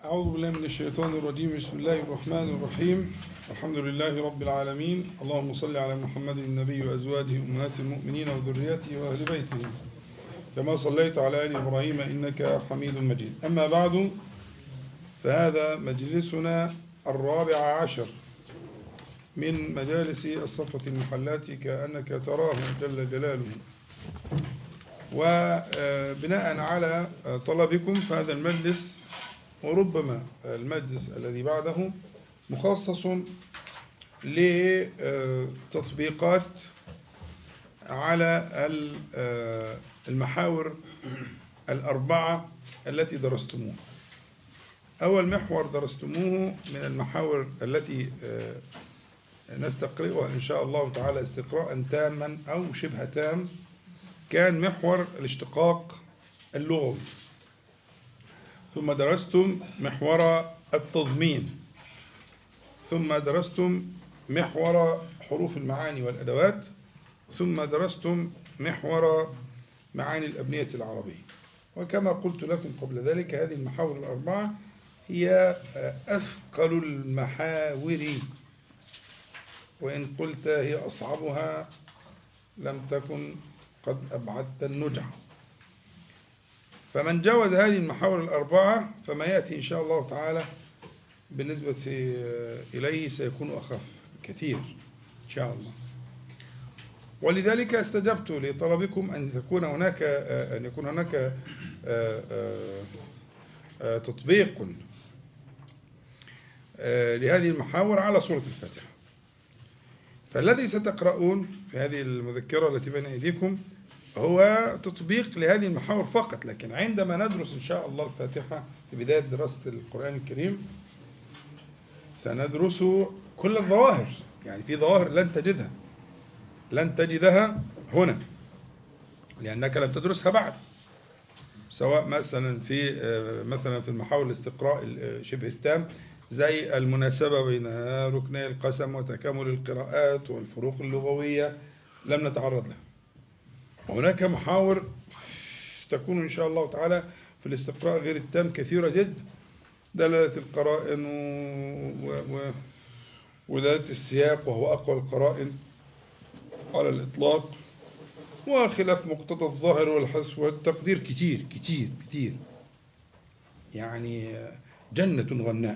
أعوذ بالله من الشيطان الرجيم بسم الله الرحمن الرحيم الحمد لله رب العالمين اللهم صل على محمد النبي وأزواجه أمهات المؤمنين وذريته وأهل بيته كما صليت على آل إبراهيم إنك حميد مجيد أما بعد فهذا مجلسنا الرابع عشر من مجالس الصفة المحلات كأنك تراه جل جلاله وبناء على طلبكم فهذا المجلس وربما المجلس الذي بعده مخصص لتطبيقات على المحاور الأربعة التي درستموها أول محور درستموه من المحاور التي نستقرئها إن شاء الله تعالى استقراء تاما أو شبه تام كان محور الاشتقاق اللغوي ثم درستم محور التضمين ثم درستم محور حروف المعاني والأدوات ثم درستم محور معاني الأبنية العربية وكما قلت لكم قبل ذلك هذه المحاور الأربعة هي أثقل المحاور وإن قلت هي أصعبها لم تكن قد أبعدت النجع فمن جاوز هذه المحاور الأربعة فما يأتي إن شاء الله تعالى بالنسبة إليه سيكون أخف كثير إن شاء الله ولذلك استجبت لطلبكم أن تكون هناك أن يكون هناك تطبيق لهذه المحاور على سورة الفاتحة فالذي ستقرؤون في هذه المذكرة التي بين أيديكم هو تطبيق لهذه المحاور فقط لكن عندما ندرس إن شاء الله الفاتحة في بداية دراسة القرآن الكريم سندرس كل الظواهر يعني في ظواهر لن تجدها لن تجدها هنا لأنك لم تدرسها بعد سواء مثلا في مثلا في المحاور الاستقراء شبه التام زي المناسبة بين ركني القسم وتكامل القراءات والفروق اللغوية لم نتعرض لها وهناك محاور تكون إن شاء الله تعالى في الاستقراء غير التام كثيرة جدا دلالة القرائن و... و... ودلالة السياق وهو أقوى القرائن على الإطلاق وخلاف مقتضى الظاهر والحس والتقدير كتير كتير كتير يعني جنة غناء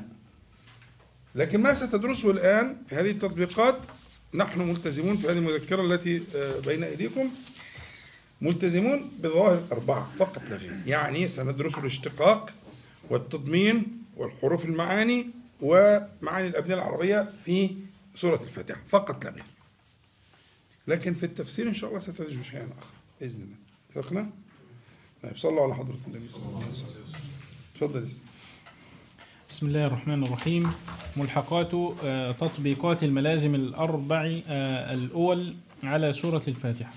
لكن ما ستدرسه الآن في هذه التطبيقات نحن ملتزمون في هذه المذكرة التي بين أيديكم ملتزمون بظواهر أربعة فقط لا غير يعني سندرس الاشتقاق والتضمين والحروف المعاني ومعاني الأبنية العربية في سورة الفاتحة فقط لا غير لكن في التفسير إن شاء الله ستجد شيئا آخر بإذن الله اتفقنا؟ طيب صلوا على حضرة النبي صلى الله عليه وسلم تفضل بسم الله الرحمن الرحيم ملحقات تطبيقات الملازم الأربع الأول على سورة الفاتحة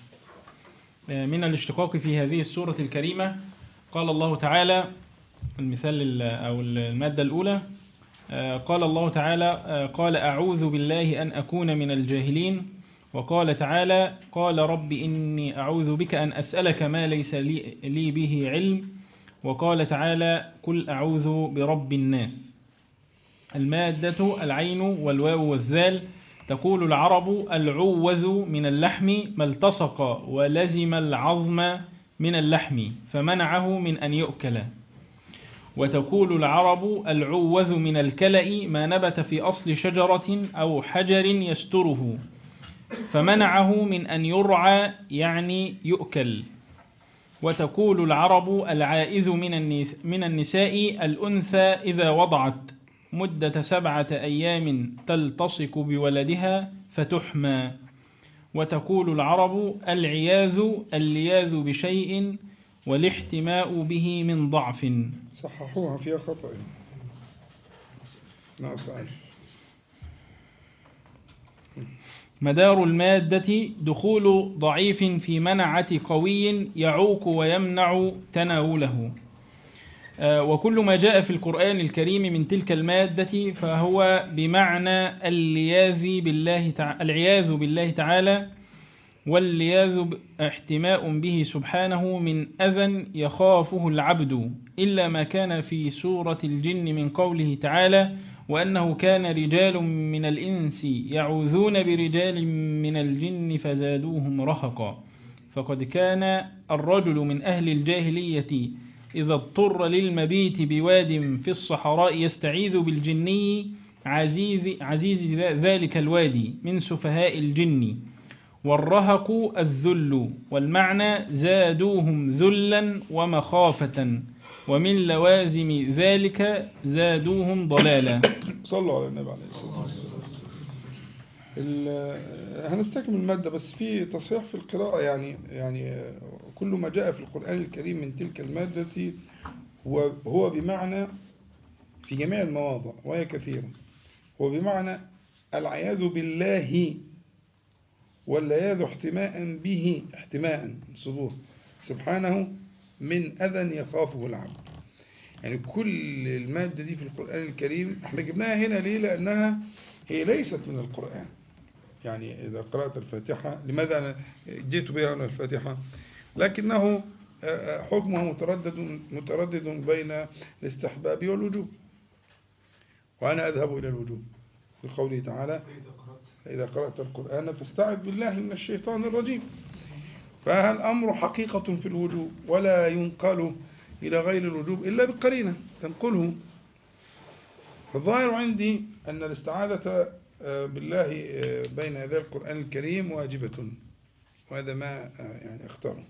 من الاشتقاق في هذه السورة الكريمة قال الله تعالى المثال أو المادة الأولى قال الله تعالى قال أعوذ بالله أن أكون من الجاهلين وقال تعالى قال رب إني أعوذ بك أن أسألك ما ليس لي, لي به علم وقال تعالى قل أعوذ برب الناس المادة العين والواو والذال تقول العرب العوذ من اللحم ما التصق ولزم العظم من اللحم فمنعه من أن يؤكل وتقول العرب العوذ من الكلأ ما نبت في أصل شجرة أو حجر يستره فمنعه من أن يرعى يعني يؤكل وتقول العرب العائذ من النساء الأنثى إذا وضعت مدة سبعة أيام تلتصق بولدها فتحمى وتقول العرب العياذ اللياذ بشيء والاحتماء به من ضعف صححوها فيها خطأ ناقص ألف مدار المادة دخول ضعيف في منعة قوي يعوق ويمنع تناوله وكل ما جاء في القرآن الكريم من تلك المادة فهو بمعنى العياذ بالله تعالى, العياذ بالله تعالى واللياذ ب- احتماء به سبحانه من أذى يخافه العبد إلا ما كان في سورة الجن من قوله تعالى وأنه كان رجال من الإنس يعوذون برجال من الجن فزادوهم رهقا فقد كان الرجل من أهل الجاهلية إذا اضطر للمبيت بواد في الصحراء يستعيذ بالجني عزيز, عزيز ذلك الوادي من سفهاء الجن والرهق الذل والمعنى زادوهم ذلا ومخافة ومن لوازم ذلك زادوهم ضلالا صلوا على النبي عليه الصلاة والسلام ال- هنستكمل المادة بس في تصحيح في القراءة يعني يعني كل ما جاء في القرآن الكريم من تلك المادة هو هو بمعنى في جميع المواضع وهي كثيرة هو بمعنى العياذ بالله والعياذ احتماء به احتماء صدور سبحانه من أذى يخافه العبد يعني كل المادة دي في القرآن الكريم احنا جبناها هنا ليه لأنها هي ليست من القرآن يعني إذا قرأت الفاتحة لماذا أنا جئت بها هنا الفاتحة لكنه آه، حكمه متردد متردد بين الاستحباب والوجوب وأنا أذهب إلى الوجوب في قوله تعالى فإذا قرأت القرآن فاستعذ بالله من الشيطان الرجيم فالأمر حقيقة في الوجوب ولا ينقل إلى غير الوجوب إلا بقرينة تنقله فالظاهر عندي أن الاستعاذة آه، بالله آه، بين يدي القرآن الكريم واجبة وهذا ما آه، يعني اختاره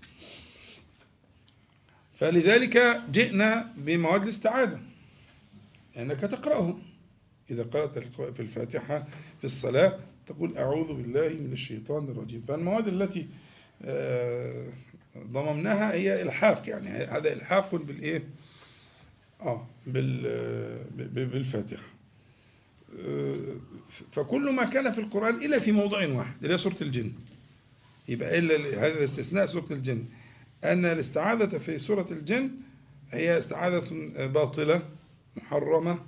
فلذلك جئنا بمواد الاستعاذة أنك تقرأه إذا قرأت الق- في الفاتحة في الصلاة تقول أعوذ بالله من الشيطان الرجيم فالمواد التي آه، ضممناها هي إلحاق يعني هذا إلحاق بالإيه؟ آه بال ب- بالفاتحة آه، فكل ما كان في القرآن إلا في موضع واحد اللي هي سورة الجن يبقى إلا هذا الاستثناء سورة الجن أن الاستعاذة في سورة الجن هي استعاذة باطلة محرمة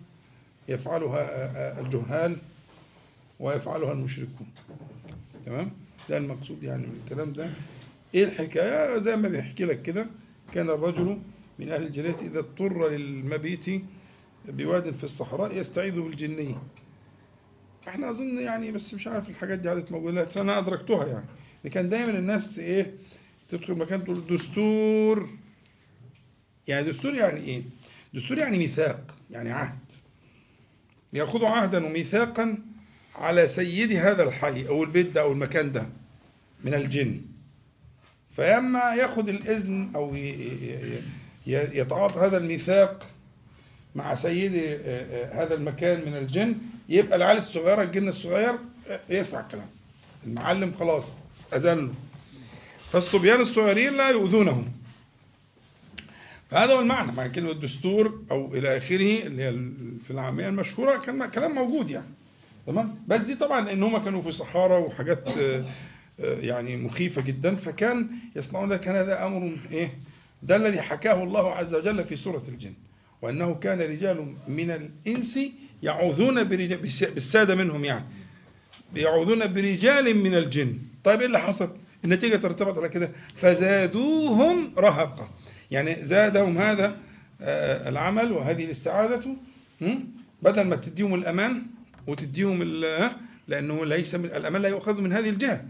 يفعلها الجهال ويفعلها المشركون تمام ده المقصود يعني من الكلام ده ايه الحكاية زي ما بيحكي لك كده كان الرجل من أهل الجلية إذا اضطر للمبيت بواد في الصحراء يستعيذ بالجني احنا أظن يعني بس مش عارف الحاجات دي عادت موجودة بس أنا أدركتها يعني إن كان دايما الناس إيه تدخل مكان تقول دستور يعني دستور يعني إيه دستور يعني ميثاق يعني عهد يأخذ عهدا وميثاقا على سيد هذا الحي أو البيت ده أو المكان ده من الجن فيما يأخذ الإذن أو ي- ي- ي- يتعاطى هذا الميثاق مع سيد هذا المكان من الجن يبقى العيال الصغيرة الجن الصغير يسمع الكلام المعلم خلاص أذن له فالصبيان الصغيرين لا يؤذونهم فهذا هو المعنى مع كلمة دستور أو إلى آخره اللي هي في العامية المشهورة كان كلام موجود يعني تمام بس دي طبعا ان هم كانوا في صحراء وحاجات آه، آه، يعني مخيفة جدا فكان يصنعون ذلك كان هذا أمر إيه ده الذي حكاه الله عز وجل في سورة الجن وأنه كان رجال من الإنس يعوذون برجال بالسادة منهم يعني يعوذون برجال من الجن طيب إيه اللي حصل النتيجة ترتبط على كده فزادوهم رهقا يعني زادهم هذا آه، العمل وهذه الاستعاذة هم؟ بدل ما تديهم الأمان وتديهم ال- لأنه ليس من الأمان لا يؤخذ من هذه الجهة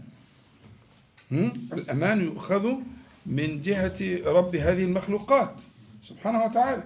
هم؟ الأمان يؤخذ من جهة رب هذه المخلوقات سبحانه وتعالى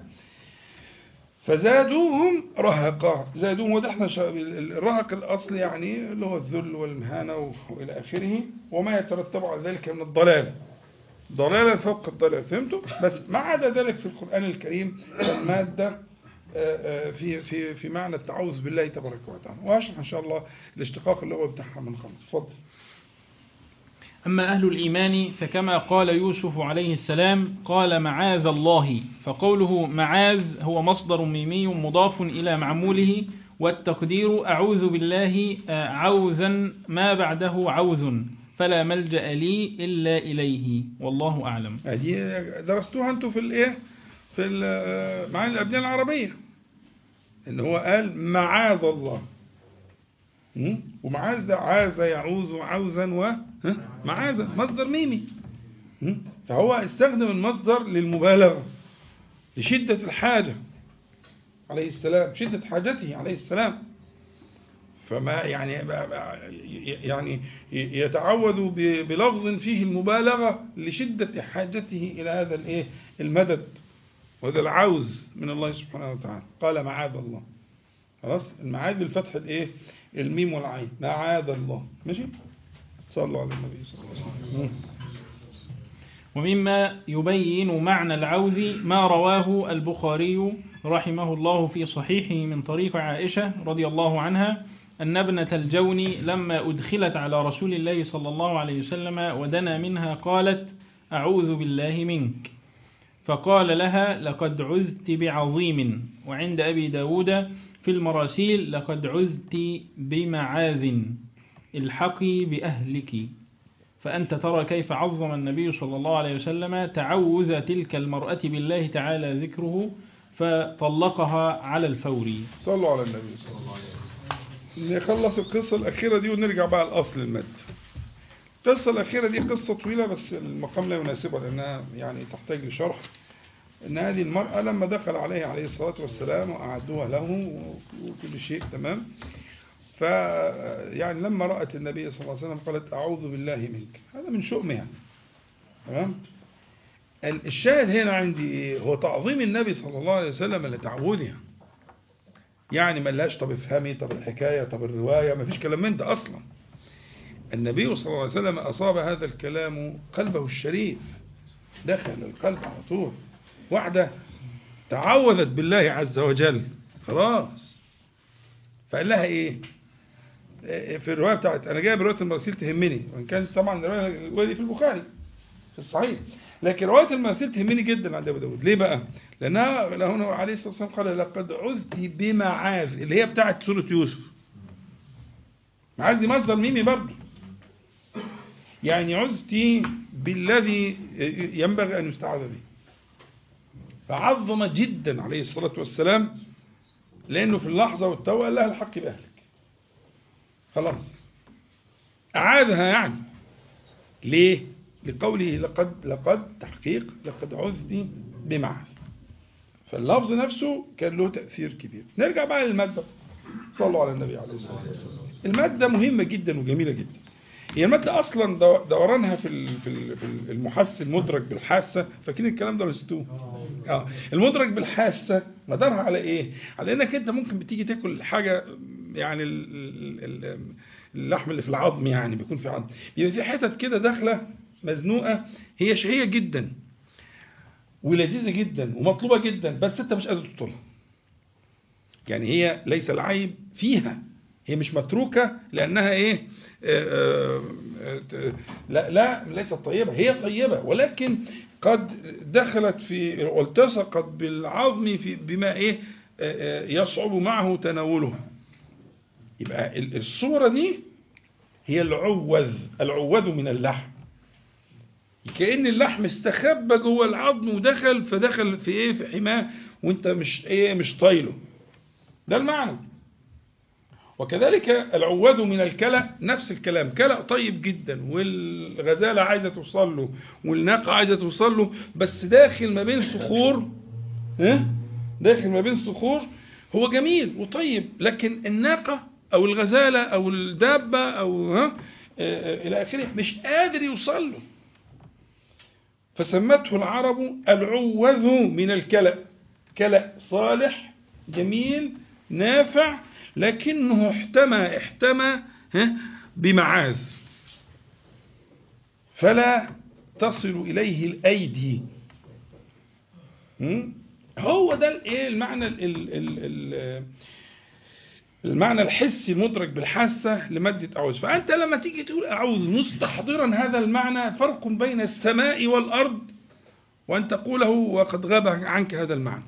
فزادوهم رهقا زادوهم وده احنا شا- الرهق الأصل يعني اللي هو الذل والمهانة وإلى آخره وما يترتب على ذلك من الضلال ضلالا فوق الضلال فهمتوا بس ما عدا ذلك في القرآن الكريم المادة آه، آه، في في في معنى التعوذ بالله تبارك وتعالى واشرح ان شاء الله الاشتقاق اللي هو بتاعها من خمس اتفضل أما أهل الإيمان فكما قال يوسف عليه السلام قال معاذ الله فقوله معاذ هو مصدر ميمي مضاف إلى معموله والتقدير أعوذ بالله آه، عوذا ما بعده عوذ فلا ملجأ لي إلا إليه والله أعلم دي درستوها انتوا في الايه في ال- معاني الابنيه العربيه ان هو قال معاذ الله م? ومعاذ ده عاذ يعوذ عوزا و ها؟ معاذا مصدر ميمي م? فهو استخدم المصدر للمبالغة لشدة الحاجة عليه السلام شدة حاجته عليه السلام فما يعني يعني يتعوذ ب- بلفظ فيه المبالغة لشدة حاجته إلى هذا الإيه المدد وهذا العوز من الله سبحانه وتعالى قال معاذ الله خلاص المعاذ بالفتح الإيه الميم والعين معاذ الله ماشي صلوا على النبي صلى الله عليه وسلم ومما يبين معنى العوذ ما رواه البخاري رحمه الله في صحيحه من طريق عائشة رضي الله عنها أن ابنة الجون لما أدخلت على رسول الله صلى الله عليه وسلم ودنا منها قالت أعوذ بالله منك فقال لها لقد عذت بعظيم وعند أبي داود في المراسيل لقد عذت بمعاذ الحقي بأهلك فأنت ترى كيف عظم النبي صلى الله عليه وسلم تعوذ تلك المرأة بالله تعالى ذكره فطلقها على الفور صلوا على النبي صلى الله عليه وسلم نخلص القصة الأخيرة دي ونرجع بقى لأصل المد القصة الأخيرة دي قصة طويلة بس المقام لا يناسبها لأنها يعني تحتاج لشرح إن هذه المرأة لما دخل عليه عليه الصلاة والسلام وأعدوها له وكل شيء تمام ف يعني لما رأت النبي صلى الله عليه وسلم قالت أعوذ بالله منك هذا من شؤمها تمام الشاهد هنا عندي إيه؟ هو تعظيم النبي صلى الله عليه وسلم لتعوذها يعني ملاش طب افهمي طب الحكاية طب الرواية ما فيش كلام من ده أصلا النبي صلى الله عليه وسلم أصاب هذا الكلام قلبه الشريف دخل القلب على طول واحدة تعوذت بالله عز وجل خلاص فقال لها ايه في الرواية بتاعت انا جايب رواية المراسيل تهمني وان كانت طبعا الرواية دي في البخاري في الصحيح لكن رواية المراسيل تهمني جدا عند ابو داود ليه بقى لانها هنا عليه الصلاة والسلام قال لقد عزت بمعاذ اللي هي بتاعت سورة يوسف معاذ دي مصدر ميمي برضه يعني عزت بالذي ينبغي أن يستعاذ به فعظم جدا عليه الصلاة والسلام لأنه في اللحظة والتوى قال لها الحق بأهلك خلاص أعادها يعني ليه لقوله لقد لقد تحقيق لقد عزت بمعاذ فاللفظ نفسه كان له تأثير كبير نرجع بقى للمادة صلوا على النبي عليه الصلاة والسلام المادة مهمة جدا وجميلة جدا هي المادة أصلا دورانها في في المحس المدرك بالحاسة فاكرين الكلام ده ولا نسيتوه؟ اه المدرك بالحاسة مدارها على إيه؟ على إنك أنت ممكن بتيجي تاكل حاجة يعني اللحم اللي في العظم يعني بيكون في عظم بيبقى في حتت كده داخلة مزنوقة هي شهية جدا ولذيذة جدا ومطلوبة جدا بس أنت مش قادر تطولها يعني هي ليس العيب فيها هي مش متروكة لأنها إيه آآ آآ لا لا ليست طيبة هي طيبة ولكن قد دخلت في والتصقت بالعظم في بما إيه يصعب معه تناولها يبقى الصورة دي هي العوذ العوذ من اللحم كأن اللحم استخبى جوه العظم ودخل فدخل في ايه في حماه وانت مش ايه مش طايله ده المعنى وكذلك العوذ من الكلى نفس الكلام كلى طيب جدا والغزالة عايزة توصل له والناقة عايزة توصل له بس داخل ما بين صخور ها داخل ما بين صخور هو جميل وطيب لكن الناقة أو الغزالة أو الدابة أو ها إلى آخره مش قادر يوصل له فسمته العرب العوذ من الكلى كلى صالح جميل نافع لكنه احتمى احتمى بمعاذ فلا تصل إليه الأيدي هو ده الايه المعنى ال ال ال المعنى الحسي المدرك بالحاسة لمادة أعوذ فأنت لما تيجي تقول أعوذ مستحضرا هذا المعنى فرق بين السماء والأرض وأن تقوله وقد غاب عنك هذا المعنى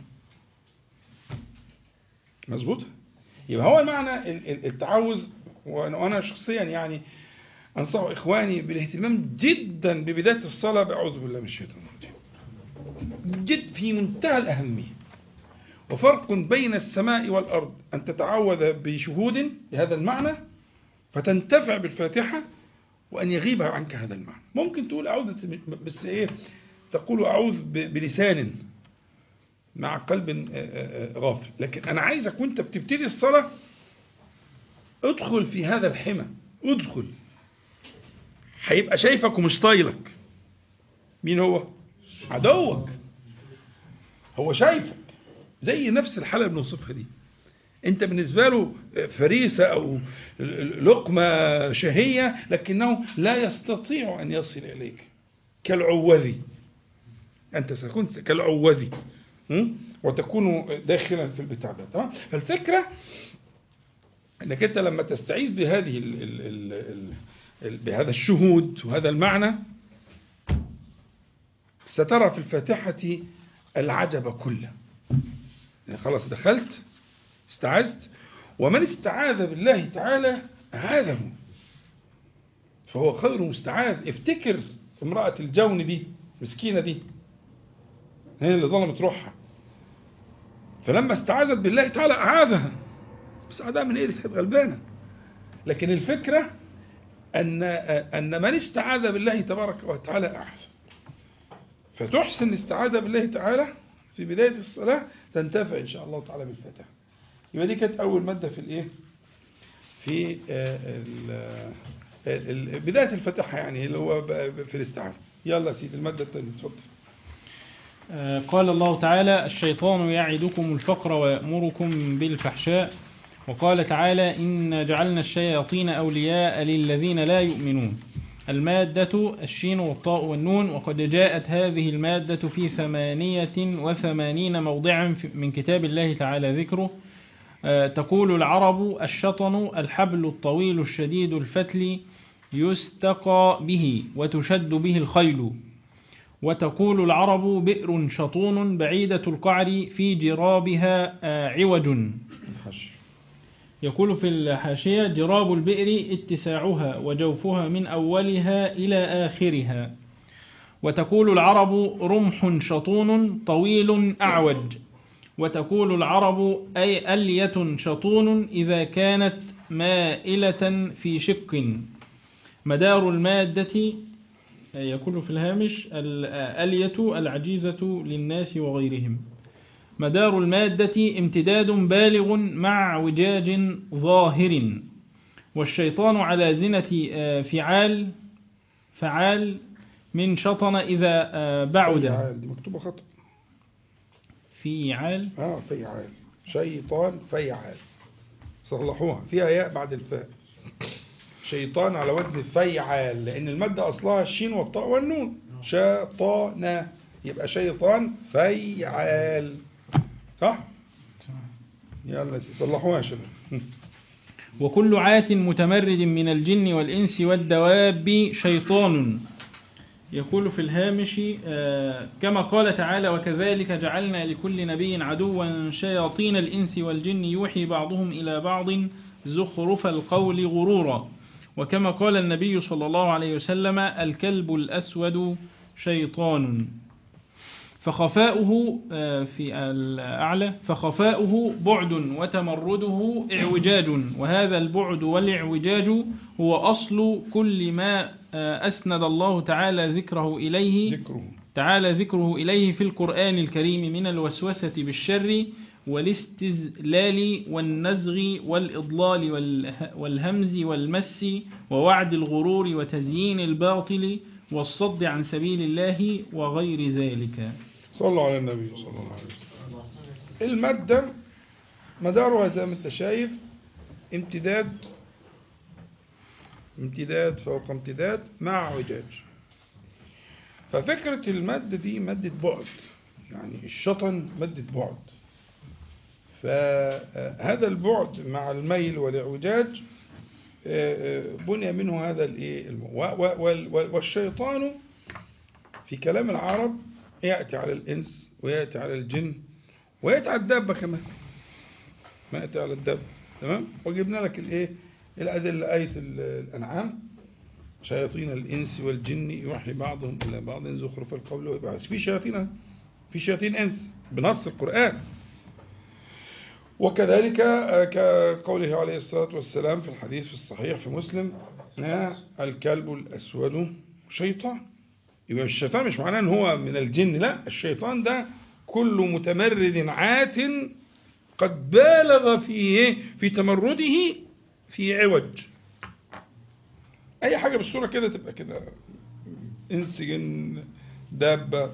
مظبوط يبقى هو المعنى التعوذ وأنا شخصيا يعني أنصح إخواني بالاهتمام جدا ببداية الصلاة بأعوذ بالله من الشيطان الرجيم جد في منتهى الأهمية وفرق بين السماء والأرض أن تتعوذ بشهود لهذا المعنى فتنتفع بالفاتحة وأن يغيب عنك هذا المعنى ممكن تقول أعوذ بس إيه تقول أعوذ ب- بلسان مع قلب آه، آه، آه، غافل لكن أنا عايزك وأنت بتبتدي الصلاة ادخل في هذا الحمى ادخل هيبقى شايفك ومش طايلك مين هو عدوك هو شايفك زي نفس الحالة اللي بنوصفها دي انت بالنسبة له فريسة او لقمة شهية لكنه لا يستطيع ان يصل اليك كالعوذي انت ستكون كالعوذي م? وتكون داخلا في البتاع ده تمام فالفكرة انك انت لما تستعيذ بهذه ال ال ال ال ال بهذا الشهود وهذا المعنى سترى في الفاتحة العجب كله يعني خلاص دخلت استعذت ومن استعاذ بالله تعالى أعاذه فهو خير مستعاذ افتكر امرأة الجون دي مسكينة دي هي اللي ظلمت روحها فلما استعاذت بالله تعالى أعاذها بس أعاذها من إيه دي كانت غلبانة لكن الفكرة أن أن من استعاذ بالله تبارك وتعالى أعاذ فتحسن الاستعاذة بالله تعالى في بداية الصلاة تنتفع إن شاء الله تعالى بالفاتحة يبقى دي كانت أول مادة في الإيه؟ في آه، ال- ال- ال- بداية الفاتحة يعني اللي هو ب- في الاستعاذة يلا يا سيدي المادة الثانية اتفضل آه، قال الله تعالى الشيطان يعدكم الفقر ويأمركم بالفحشاء وقال تعالى إن جعلنا الشياطين أولياء للذين لا يؤمنون المادة الشين والطاء والنون وقد جاءت هذه المادة في ثمانية وثمانين موضعا في- من كتاب الله تعالى ذكره آه، تقول العرب الشطن الحبل الطويل الشديد الفتل يستقى به وتشد به الخيل وتقول العرب بئر شطون بعيدة القعر في جرابها آه، عوج الحش يقول في الحاشية جراب البئر اتساعها وجوفها من أولها إلى آخرها وتقول العرب رمح شطون طويل أعوج وتقول العرب أي ألية شطون إذا كانت مائلة في شق مدار المادة يقول في الهامش الألية العجيزة للناس وغيرهم مدار المادة امتداد بالغ مع وجاج ظاهر والشيطان على زنة آه، فعال فعال من شطن إذا آه، بعد فيعال دي مكتوبة خطأ فيعال اه فيعال شيطان فيعال صلحوها فيها ياء بعد الفاء شيطان على وزن فيعال لأن المادة أصلها الشين والطاء والنون شيطان يبقى شيطان فيعال صح؟ يلا يا سيدي، صلحوها يا شباب وكل عات متمرد من الجن والإنس والدواب شيطان يقول في الهامش آه، كما قال تعالى وكذلك جعلنا لكل نبي عدوا شياطين الإنس والجن يوحي بعضهم إلى بعض زخرف القول غرورا وكما قال النبي صلى الله عليه وسلم الكلب الأسود شيطان فخفاؤه آه، في الأعلى فخفاؤه بعد وتمرده اعوجاج وهذا البعد والاعوجاج هو أصل كل ما آه، أسند الله تعالى ذكره إليه ذكره تعالى ذكره إليه في القرآن الكريم من الوسوسة بالشر والاستزلال والنزغ والإضلال والها- والهمز والمس ووعد الغرور وتزيين الباطل والصد عن سبيل الله وغير ذلك صلوا على النبي صلى الله عليه وسلم المادة مدارها زي ما انت شايف امتداد امتداد فوق امتداد مع اعوجاج ففكرة المادة دي مادة بعد يعني الشطن مادة بعد فهذا البعد مع الميل والاعوجاج آه، آه، بني منه هذا الايه الم- و- و- وال- وال- والشيطان في كلام العرب يأتي على الإنس ويأتي على الجن ويأتي على الدابة كمان ما يأتي على الدابة تمام وجبنا لك الإيه الأدلة آية ال- الأنعام شياطين الإنس والجن يوحي بعضهم إلى بعض زخرف القول ويبعث في شياطين في شياطين إنس بنص القرآن وكذلك آه، كقوله عليه الصلاة والسلام في الحديث في الصحيح في مسلم آه، الكلب الأسود شيطان يبقى الشيطان مش معناه ان هو من الجن لا الشيطان ده كل متمرد عات قد بالغ في إيه؟ في تمرده في عوج اي حاجه بالصوره كده تبقى كده انس جن دابه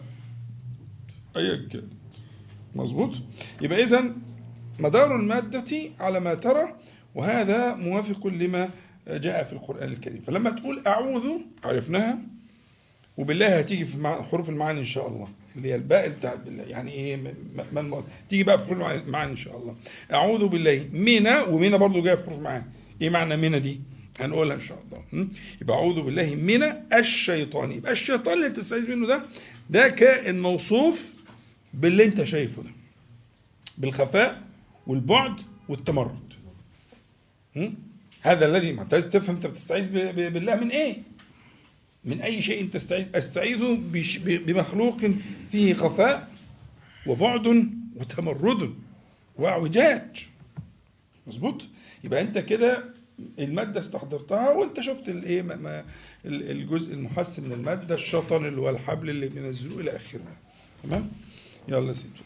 ايا كان مظبوط يبقى اذا مدار الماده على ما ترى وهذا موافق لما جاء في القران الكريم فلما تقول اعوذ عرفناها وبالله هتيجي في مع- حروف المعاني ان شاء الله اللي هي الباء بتاعت بالله يعني ايه م- م- من تيجي بقى في حروف المعاني ان شاء الله اعوذ بالله من ومن برضه جايه في حروف المعاني ايه معنى من دي هنقولها ان شاء الله م? يبقى اعوذ بالله من الشيطان يبقى الشيطان اللي بتستعيذ منه ده ده كائن موصوف باللي انت شايفه ده بالخفاء والبعد والتمرد م? هذا الذي ما انت عايز تفهم انت بتستعيذ ب- ب- بالله من ايه من أي شيء تستعيذ أستعيذ بش- ب- بمخلوق فيه خفاء وبعد وتمرد واعوجاج مظبوط يبقى أنت كده المادة استحضرتها وأنت شفت الإيه ما- ما- ال- الجزء المحسن من المادة الشطن اللي هو الحبل اللي بينزلوه إلى آخره تمام يلا يا سيدي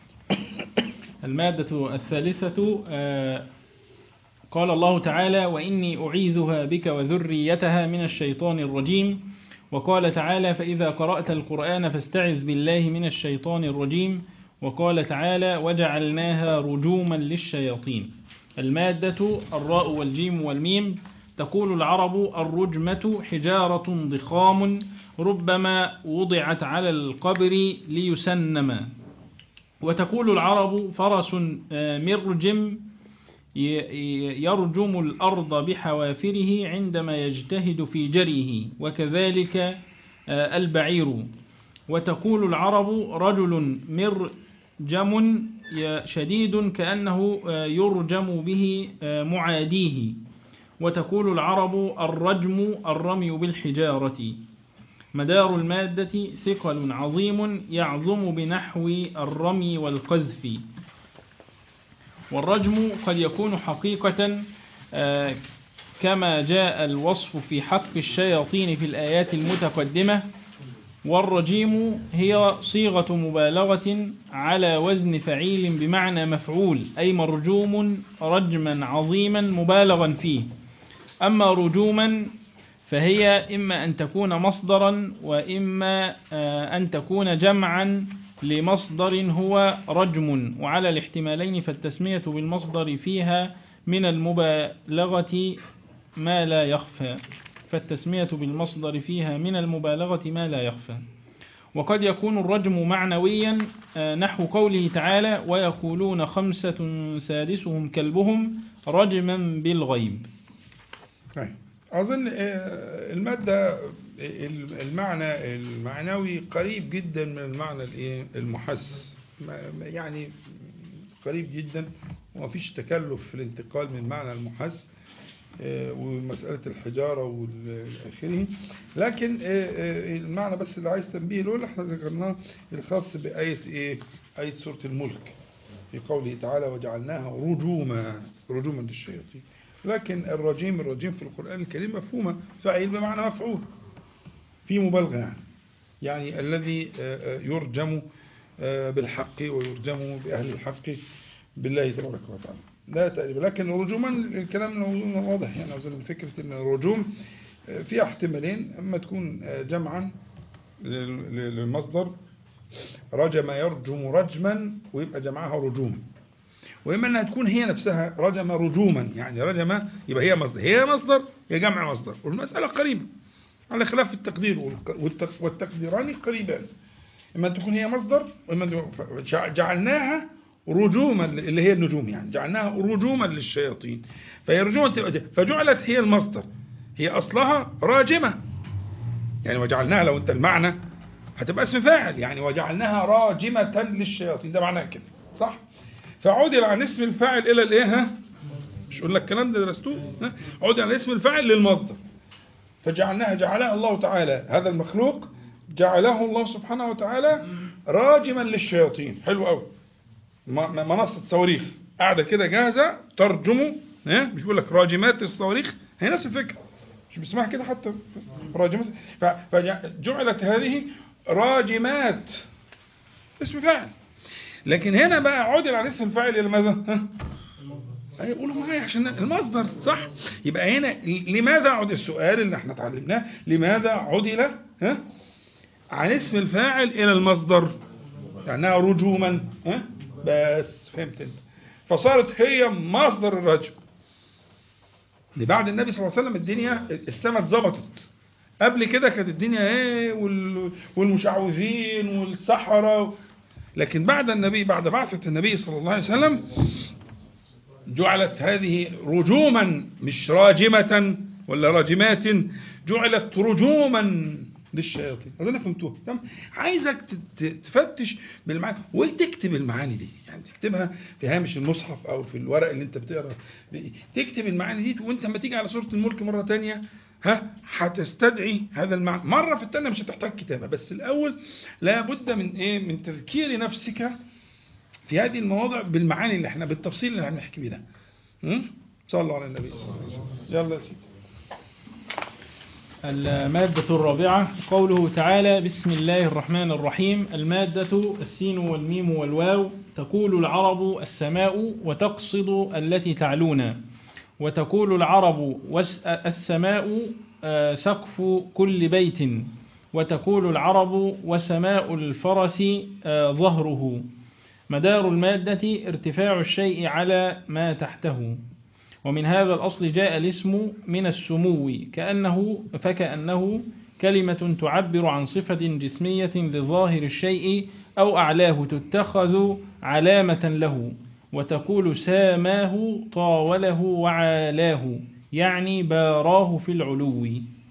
المادة الثالثة آه، قال الله تعالى وإني أعيذها بك وذريتها من الشيطان الرجيم وقال تعالى فإذا قرأت القرآن فاستعذ بالله من الشيطان الرجيم وقال تعالى وجعلناها رجوما للشياطين المادة الراء والجيم والميم تقول العرب الرجمة حجارة ضخام ربما وضعت على القبر ليسنم وتقول العرب فرس آه، مرجم ي- ي- يرجم الأرض بحوافره عندما يجتهد في جريه وكذلك آه، البعير وتقول العرب رجل مرجم ي- شديد كأنه آه، يرجم به آه، معاديه وتقول العرب الرجم الرمي بالحجارة مدار المادة ثقل عظيم يعظم بنحو الرمي والقذف والرجم قد يكون حقيقة آه، كما جاء الوصف في حق الشياطين في الآيات المتقدمة والرجيم هي صيغة مبالغة على وزن فعيل بمعنى مفعول أي مرجوم رجما عظيما مبالغا فيه أما رجوما فهي إما أن تكون مصدرا وإما آه، أن تكون جمعا لمصدر هو رجم وعلى الاحتمالين فالتسمية بالمصدر فيها من المبالغة ما لا يخفى فالتسمية بالمصدر فيها من المبالغة ما لا يخفى وقد يكون الرجم معنويا آه، نحو قوله تعالى ويقولون خمسة سادسهم كلبهم رجما بالغيب طيب. أظن آه، المادة آه، المعنى المعنوي قريب جدا من المعنى الإيه؟ المحس ما- ما- يعني قريب جدا وما فيش تكلف في الانتقال من المعنى المحس آه، ومسألة الحجارة والآخره لكن آه، آه، المعنى بس اللي عايز تنبيه له اللي احنا ذكرناه الخاص بآية إيه؟ آية سورة الملك في قوله تعالى وجعلناها رجوما رجوما للشياطين لكن الرجيم الرجيم في القرآن الكريم مفهومة فعيل بمعنى مفعول في مبالغة يعني يعني الذي آه، آه، يرجم آه، بالحق ويرجم بأهل الحق بالله تبارك وتعالى لا تقريبا لكن رجوما الكلام واضح يعني أظن فكرة أن الرجوم آه، فيها احتمالين أما تكون آه، جمعا لل- للمصدر رجم يرجم رجما ويبقى جمعها رجوم وإما أنها تكون هي نفسها رجم رجوما يعني رجم يبقى هي مصدر هي مصدر هي جمع مصدر والمسألة قريبة على خلاف التقدير والق- والتق- والتقديران قريبان إما أن تكون هي مصدر وإما أن تكون- جع- جعلناها رجوما اللي هي النجوم يعني جعلناها رجوما للشياطين فهي رجوما تبقى- فجعلت هي المصدر هي أصلها راجمة يعني وجعلناها لو أنت المعنى هتبقى اسم فاعل يعني وجعلناها راجمة للشياطين ده معناه كده صح فعدل عن اسم الفاعل إلى الإيه ها مش قلنا الكلام ده درستوه ها؟ عدل عن اسم الفاعل للمصدر فجعلناها جعلها الله تعالى هذا المخلوق جعله الله سبحانه وتعالى راجما للشياطين حلو قوي م- م- منصة صواريخ قاعدة كده جاهزة ترجم ها مش بيقول لك راجمات الصواريخ هي نفس الفكرة مش بيسمعها كده حتى راجمات ف- فجعلت هذه راجمات اسم فاعل لكن هنا بقى عدل عن اسم الفاعل الى ماذا؟ ها؟ أيوة قولوا معايا عشان المصدر صح يبقى هنا لماذا عدل السؤال اللي احنا اتعلمناه لماذا عدل ها عن اسم الفاعل الى المصدر لانها رجوما ها بس فهمت انت فصارت هي مصدر الرجم لبعد النبي صلى الله عليه وسلم الدنيا السماء اتظبطت قبل كده كانت الدنيا ايه وال- والمشعوذين والسحرة لكن بعد النبي بعد بعثة النبي صلى الله عليه وسلم جعلت هذه رجوما مش راجمة ولا راجمات جعلت رجوما للشياطين أظن فهمتوها تمام عايزك ت- ت- تفتش بالمعاني وتكتب المعاني دي يعني تكتبها في هامش المصحف أو في الورق اللي أنت بتقرا بيه. تكتب المعاني دي وأنت لما تيجي على سورة الملك مرة تانية ها هتستدعي هذا المعنى مرة في التانية مش هتحتاج كتابة بس الأول لابد من إيه من تذكير نفسك في هذه المواضع بالمعاني اللي احنا بالتفصيل اللي هنحكي بيه ده م? صلى الله على النبي صلى الله عليه وسلم يلا يا سيدي المادة الرابعة قوله تعالى بسم الله الرحمن الرحيم المادة السين والميم والواو تقول العرب السماء وتقصد التي تعلون وتقول العرب وس- السماء آه، سقف كل بيت وتقول العرب وسماء الفرس آه، ظهره مدار المادة ارتفاع الشيء على ما تحته ومن هذا الأصل جاء الاسم من السمو كأنه فكأنه كلمة تعبر عن صفة جسمية لظاهر الشيء أو أعلاه تتخذ علامة له وتقول ساماه طاوله وعالاه يعني باراه في العلو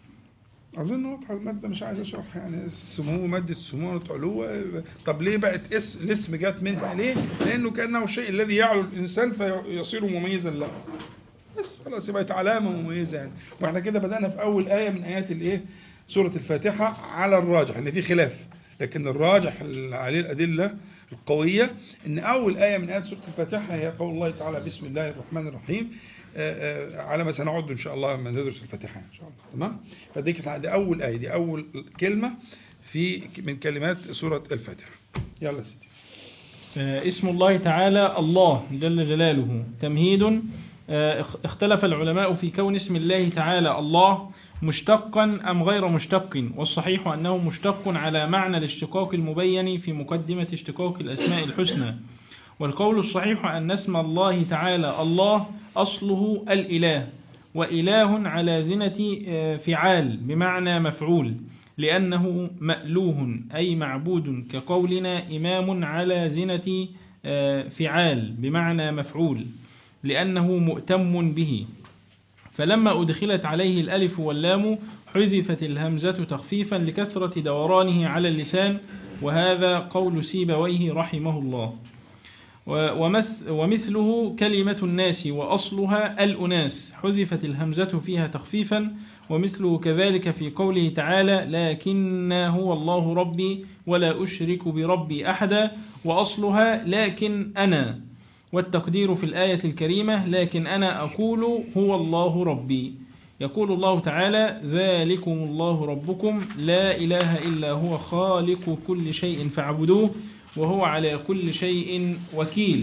أظن واضحة المادة مش عايز أشرح يعني السمو مادة سمو علو طب ليه بقت اس الاسم جات منها ليه؟ لأنه كأنه الشيء الذي يعلو الإنسان فيصير مميزا له بس خلاص بقت علامة مميزة يعني واحنا كده بدأنا في أول آية من آيات الإيه؟ سورة الفاتحة على الراجح إن في خلاف لكن الراجح اللي عليه الأدلة القوية إن أول آية من آيات سورة الفاتحة هي قول الله تعالى بسم الله الرحمن الرحيم آه، آه، على ما سنعد إن شاء الله لما ندرس الفاتحة إن شاء الله تمام فدي كانت دي أول آية دي أول كلمة في من كلمات سورة الفاتحة يلا يا سيدي آه، اسم الله تعالى الله جل جلاله تمهيد آه، اخ- اختلف العلماء في كون اسم الله تعالى الله مشتقا أم غير مشتق والصحيح أنه مشتق على معنى الاشتقاق المبين في مقدمة اشتقاق الأسماء الحسنى والقول الصحيح أن اسم الله تعالى الله أصله الإله وإله على زنة آه، فعال بمعنى مفعول لأنه مألوه أي معبود كقولنا إمام على زنة آه، فعال بمعنى مفعول لأنه مؤتم به فلما أدخلت عليه الألف واللام حذفت الهمزة تخفيفا لكثرة دورانه على اللسان وهذا قول سيبويه رحمه الله و- ومث- ومثله كلمة الناس وأصلها الأناس حذفت الهمزة فيها تخفيفا ومثله كذلك في قوله تعالى لكن هو الله ربي ولا أشرك بربي أحدا وأصلها لكن أنا والتقدير في الآية الكريمة لكن أنا أقول هو الله ربي يقول الله تعالى ذلكم الله ربكم لا إله إلا هو خالق كل شيء فاعبدوه وهو على كل شيء وكيل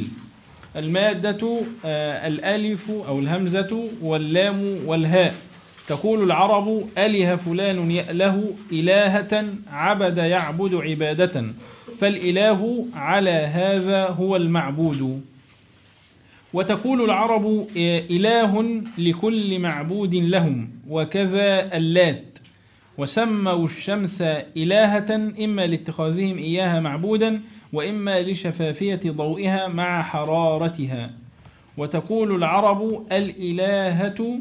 المادة آه، الألف أو الهمزة واللام والهاء تقول العرب أله فلان يأله إلهة عبد يعبد عبادة فالإله على هذا هو المعبود وتقول العرب آه، إله لكل معبود لهم وكذا اللات وسموا الشمس إلهة إما لاتخاذهم إياها معبودا وإما لشفافية ضوئها مع حرارتها وتقول العرب الإلهة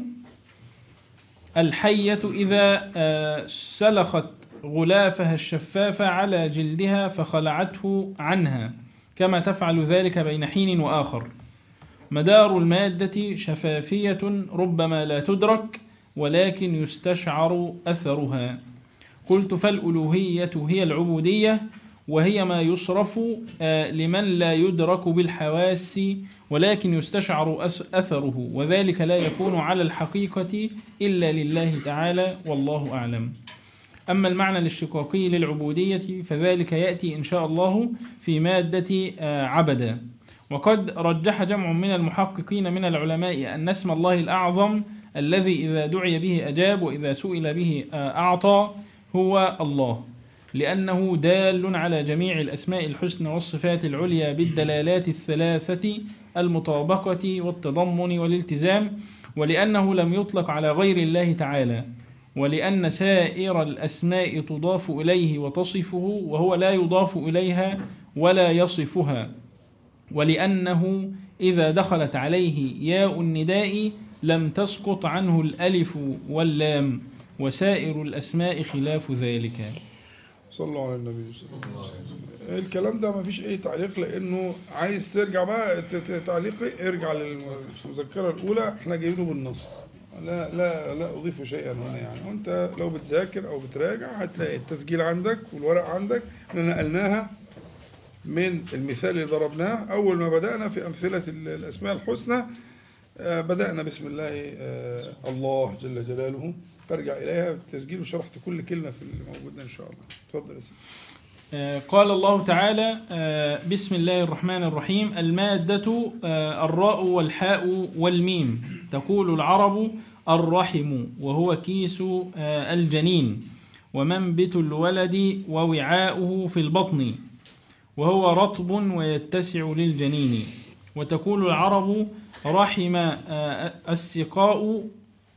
الحية إذا آه، سلخت غلافها الشفاف على جلدها فخلعته عنها كما تفعل ذلك بين حين وآخر مدار المادة شفافية ربما لا تدرك ولكن يستشعر أثرها قلت فالألوهية هي العبودية وهي ما يصرف آه، لمن لا يدرك بالحواس ولكن يستشعر أس- أثره وذلك لا يكون على الحقيقة إلا لله تعالى والله أعلم أما المعنى الاشتقاقي للعبودية فذلك يأتي إن شاء الله في مادة آه، عبدا وقد رجح جمع من المحققين من العلماء أن اسم الله الأعظم الذي إذا دعي به أجاب وإذا سئل به آه، أعطى هو الله لأنه دال على جميع الأسماء الحسنى والصفات العليا بالدلالات الثلاثة المطابقة والتضمن والالتزام ولأنه لم يطلق على غير الله تعالى ولأن سائر الأسماء تضاف إليه وتصفه وهو لا يضاف إليها ولا يصفها ولأنه إذا دخلت عليه ياء النداء لم تسقط عنه الألف واللام وسائر الأسماء خلاف ذلك صلوا على النبي صلى الله عليه وسلم الكلام ده ما فيش اي تعليق لانه عايز ترجع بقى ت- ت- تعليقي ارجع للمذكره الاولى احنا جايبينه بالنص لا لا لا اضيف شيئا هنا يعني وانت لو بتذاكر او بتراجع هتلاقي التسجيل عندك والورق عندك احنا نقلناها من المثال اللي ضربناه اول ما بدانا في امثله ال- الاسماء الحسنى آه، بدانا بسم الله آه، الله جل جلاله فارجع اليها التسجيل وشرحت كل كلمه في اللي موجوده ان شاء الله اتفضل يا سيدي آه، قال الله تعالى آه، بسم الله الرحمن الرحيم المادة آه، الراء والحاء والميم تقول العرب الرحم وهو كيس آه، الجنين ومنبت الولد ووعاؤه في البطن وهو رطب ويتسع للجنين وتقول العرب رحم آه، السقاء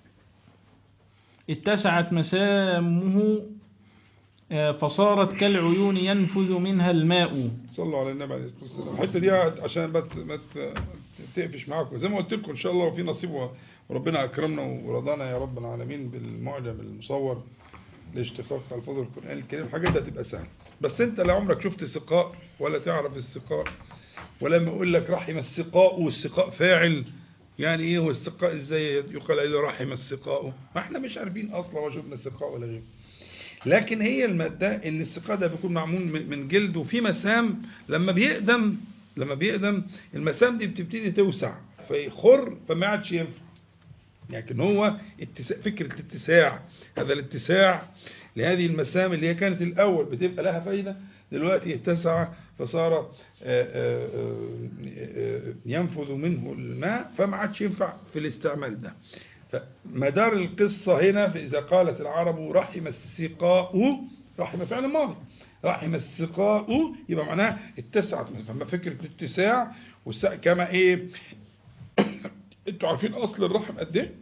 اتسعت مسامه آه، فصارت كالعيون ينفذ منها الماء صلوا على النبي عليه الصلاه والسلام الحته دي عشان ما ت- ما ت- تقفش معاكم زي ما قلت لكم ان شاء الله في نصيب وربنا اكرمنا ورضانا يا رب العالمين بالمعجم المصور لاشتقاق الفاظ القران الكريم الحاجات دي هتبقى سهله بس انت لا عمرك شفت سقاء ولا تعرف السقاء ولما يقول لك رحم السقاء والسقاء فاعل يعني ايه هو السقاء ازاي يقال عليه رحم السقاء ما احنا مش عارفين اصلا ما شفنا سقاء ولا غيره لكن هي المادة ان السقاء ده بيكون معمول من من جلد وفي مسام لما بيقدم لما بيقدم المسام دي بتبتدي توسع فيخر فما عادش ينفع لكن هو اتساع فكرة الاتساع هذا الاتساع لهذه المسام اللي هي كانت الأول بتبقى لها فايدة دلوقتي اتسع فصار آه، آه، آه، آه، ينفذ منه الماء فما عادش ينفع في الاستعمال ده فمدار القصة هنا فإذا قالت العرب رحم السقاء رحم فعل ماضي رحم السقاء يبقى معناها اتسعت فما فكرة الاتساع والسق كما ايه انتوا عارفين اصل الرحم قد ايه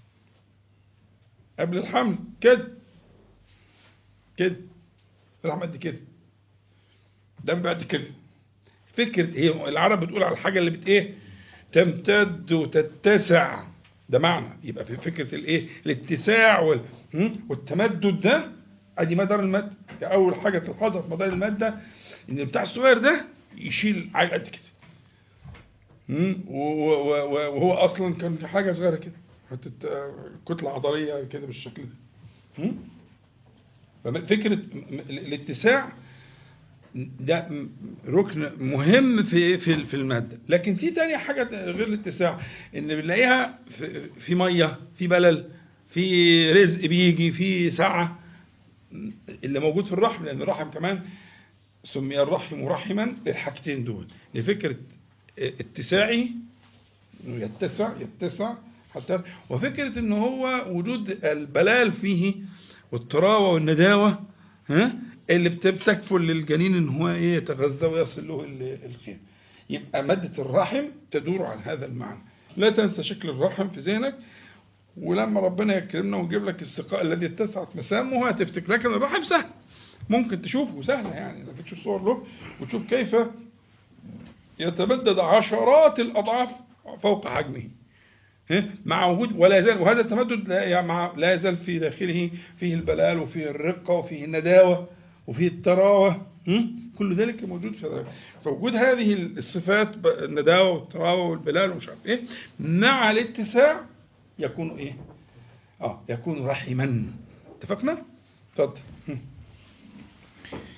قبل الحمل كده كده الرحم قد كده ده بعد كده فكرة هي العرب بتقول على الحاجة اللي بت ايه تمتد وتتسع ده معنى يبقى في فكرة الايه الاتساع وال... م? والتمدد ده ادي مدار المادة اول حاجة تلحظها في مدار المادة ان بتاع الصغير ده يشيل حاجة قد كده م? و- و- و- وهو اصلا كان حاجة صغيرة كده حتة آه، كتلة عضلية كده بالشكل ده م? ففكرة م- م- الاتساع ده م- ركن مهم في في في الماده لكن في تاني حاجه غير الاتساع ان بنلاقيها في, في ميه في بلل في رزق بيجي في سعه اللي موجود في الرحم لان الرحم كمان سمي الرحم رحما للحاجتين دول لفكره اتساعي إنه يتسع يتسع حتى وفكره ان هو وجود البلال فيه والطراوه والنداوه ها اللي بت- بتكفل للجنين ان هو ايه يتغذى ويصل له ال- الخير يبقى ماده الرحم تدور عن هذا المعنى لا تنسى شكل الرحم في ذهنك ولما ربنا يكرمنا ويجيب لك السقاء الذي اتسعت مسامه هتفتكر لكن الرحم سهل ممكن تشوفه سهله يعني لما تشوف صور له وتشوف كيف يتمدد عشرات الاضعاف فوق حجمه ها؟ مع وجود ولا يزال وهذا التمدد لا يعني مع لا يزال في داخله فيه البلال وفيه الرقه وفيه النداوه وفيه التراوه هم؟ كل ذلك موجود في ذلك فوجود هذه الصفات ب- النداوه والتراوه والبلال ومش عارف ايه مع الاتساع يكون ايه؟ اه يكون رحما اتفقنا؟ اتفضل هم.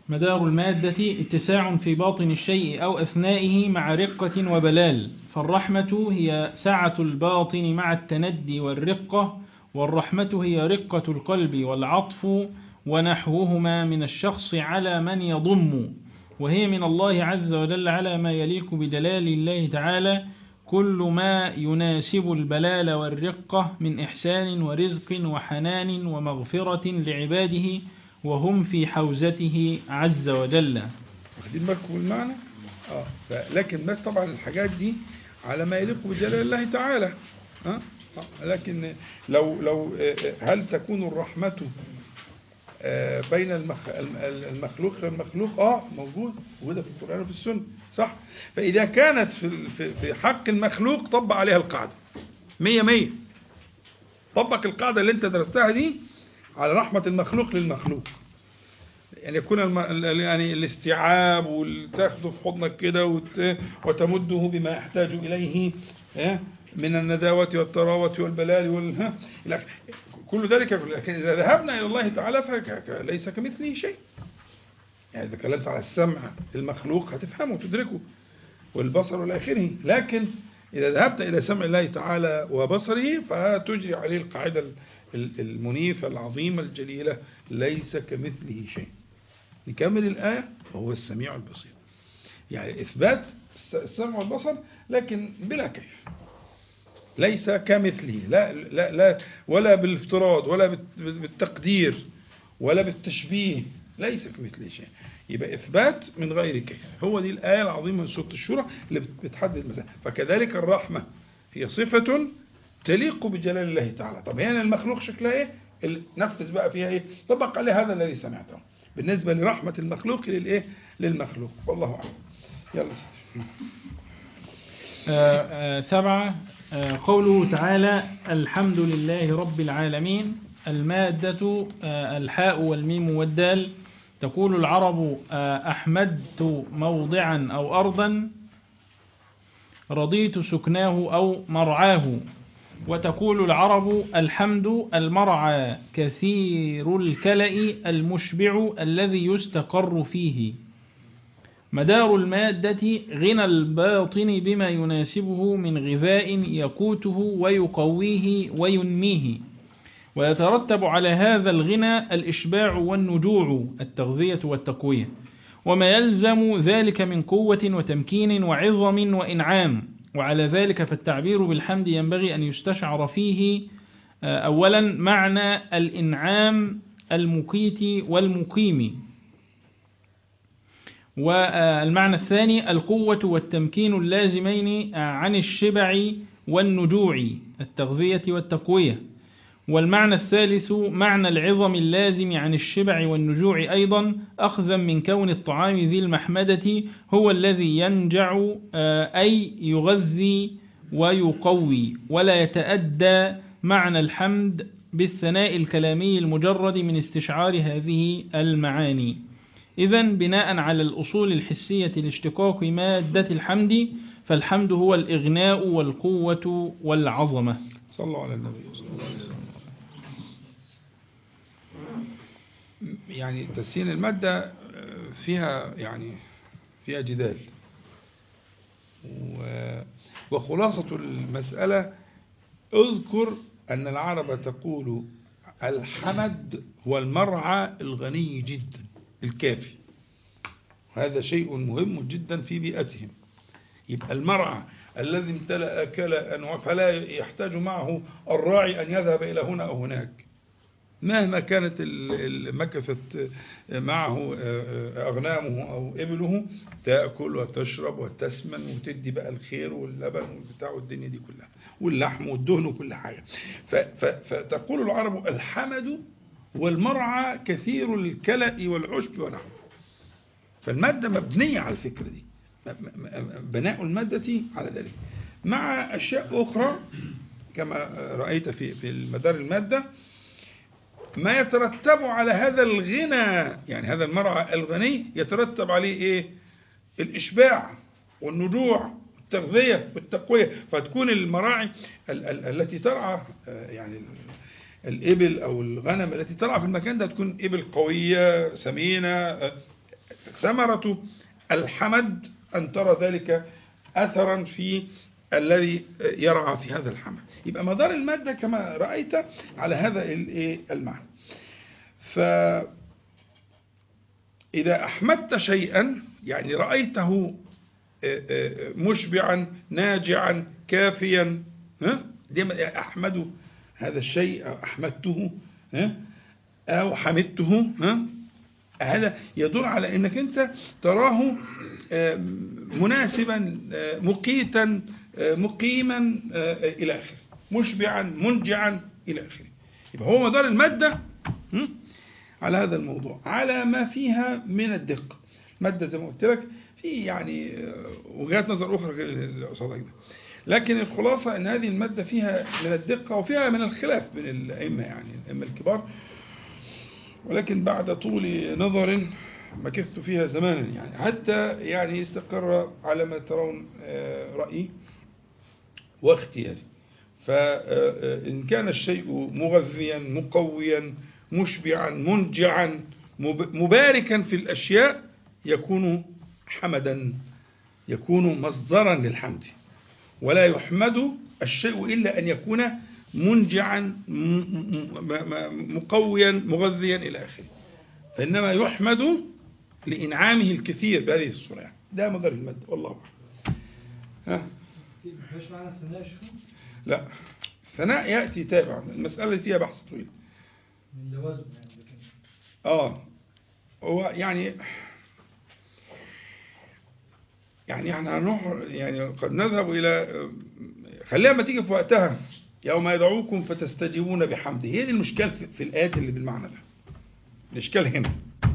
مدار المادة اتساع في باطن الشيء أو أثنائه مع رقة وبلال فالرحمة هي سعة الباطن مع التندي والرقة والرحمة هي رقة القلب والعطف ونحوهما من الشخص على من يضم وهي من الله عز وجل على ما يليق بجلال الله تعالى كل ما يناسب البلال والرقة من إحسان ورزق وحنان ومغفرة لعباده وهم في حوزته عز وجل واخدين بالكم المعنى اه ف- لكن بس طبعا الحاجات دي على ما يليق بجلال الله تعالى ها آه، لكن لو لو آه، آه، هل تكون الرحمة آه، بين المخ- الم- المخلوق والمخلوق اه موجود موجوده في القرآن وفي السنة صح فإذا كانت في ال- في في حق المخلوق طبق عليها القاعدة مية مية طبق القاعدة اللي انت درستها دي على رحمة المخلوق للمخلوق يعني يكون الم... ال- يعني الاستيعاب وتاخده في حضنك كده وت... وتمده بما يحتاج إليه ها، من النداوة والطراوة والبلال وال... ها، إلى آخره. كل ذلك لكن إذا ذهبنا إلى الله تعالى فليس كمثله شيء يعني إذا تكلمت على السمع المخلوق هتفهمه وتدركه والبصر والى اخره لكن إذا ذهبت إلى سمع الله تعالى وبصره فتجري عليه القاعدة ال- المنيفة العظيمة الجليلة ليس كمثله شيء نكمل الآية وهو السميع البصير يعني إثبات الس- السمع والبصر لكن بلا كيف ليس كمثله لا لا لا ولا بالافتراض ولا بالت- بالتقدير ولا بالتشبيه ليس كمثله شيء يبقى إثبات من غير كيف هو دي الآية العظيمة من سورة الشورى اللي بت- بتحدد المسألة فكذلك الرحمة هي صفة تليق بجلال الله تعالى طب هنا المخلوق شكلها ايه ال- نفذ بقى فيها ايه طبق عليه هذا الذي سمعته بالنسبة لرحمة المخلوق للايه للمخلوق والله أعلم يلا ستي آه، آه، سبعة آه، قوله تعالى الحمد لله رب العالمين المادة آه، الحاء والميم والدال تقول العرب آه، أحمدت موضعا أو أرضا رضيت سكناه أو مرعاه وتقول العرب الحمد المرعى كثير الكلأ المشبع الذي يستقر فيه مدار المادة غنى الباطن بما يناسبه من غذاء يقوته ويقويه وينميه ويترتب على هذا الغنى الإشباع والنجوع التغذية والتقوية وما يلزم ذلك من قوة وتمكين وعظم وإنعام وعلى ذلك فالتعبير بالحمد ينبغي أن يستشعر فيه آه، أولا معنى الإنعام المقيت والمقيم والمعنى الثاني القوة والتمكين اللازمين عن الشبع والنجوع التغذية والتقوية والمعنى الثالث معنى العظم اللازم عن الشبع والنجوع أيضا أخذا من كون الطعام ذي المحمدة هو الذي ينجع آه، أي يغذي ويقوي ولا يتأدى معنى الحمد بالثناء الكلامي المجرد من استشعار هذه المعاني إذا بناء على الأصول الحسية لاشتقاق مادة الحمد فالحمد هو الإغناء والقوة والعظمة صلوا على النبي صلى الله عليه وسلم يعني تسيين المادة آه، فيها يعني فيها جدال و- وخلاصة المسألة اذكر أن العرب تقول الحمد هو المرعى الغني جدا الكافي هذا شيء مهم جدا في بيئتهم يبقى المرعى الذي امتلأ كلأ فلا يحتاج معه الراعي أن يذهب إلى هنا أو هناك مهما كانت ال- ال- مكثت معه أغنامه أو إبله تأكل وتشرب وتسمن وتدي بقى الخير واللبن والبتاع والدنيا دي كلها واللحم والدهن وكل حاجة ف- ف- فتقول العرب الحمد والمرعى كثير الكلأ والعشب ونحوه فالمادة مبنية على الفكرة دي م- م- بناء المادة على ذلك مع أشياء أخرى كما رأيت في في المدار المادة ما يترتب على هذا الغنى يعني هذا المرعى الغني يترتب عليه ايه الاشباع والنجوع والتغذيه والتقويه فتكون المراعي ال- ال- التي ترعى آه، يعني ال- الابل او الغنم التي ترعى في المكان ده تكون ابل قويه سمينه آه، ثمرة الحمد أن ترى ذلك أثرا في الذي يرعى في هذا الحمد يبقى مدار المادة كما رأيت على هذا الإيه المعنى فإذا أحمدت شيئا يعني رأيته آه، آه، مشبعا ناجعا كافيا ها دي أحمده هذا الشيء أو أحمدته ها أو حمدته ها هذا يدل على أنك أنت تراه آه، مناسبا آه، مقيتا آه، مقيما آه، إلى آخره مشبعا منجعا إلى آخره يبقى هو مدار المادة هم؟ على هذا الموضوع على ما فيها من الدقة مادة زي ما قلت لك في يعني آه، وجهات نظر أخرى غير اللي قصادك ده لكن الخلاصة أن هذه المادة فيها من الدقة وفيها من الخلاف بين الأئمة يعني الأئمة الكبار ولكن بعد طول نظر مكثت فيها زمانا يعني حتى يعني استقر على ما ترون آه، رأيي واختياري فإن كان الشيء مغذيا مقويا مشبعا منجعا مب- مباركا في الأشياء يكون حمدا يكون مصدرا للحمد ولا يحمد الشيء إلا أن يكون منجعا م- م- م- مقويا مغذيا إلى آخره فإنما يحمد لإنعامه الكثير بهذه الصورة يعني. ده مدار المادة والله أعلم ها مش معنى الثناء شو؟ لا الثناء يأتي تابعا المسألة فيها بحث طويل من لوازم يعني لكن اه هو يعني يعني احنا هنروح يعني قد نذهب الى خليها ما تيجي في وقتها يوم يدعوكم فتستجيبون بحمده هي دي المشكله في, في الايات اللي بالمعنى ده الاشكال هنا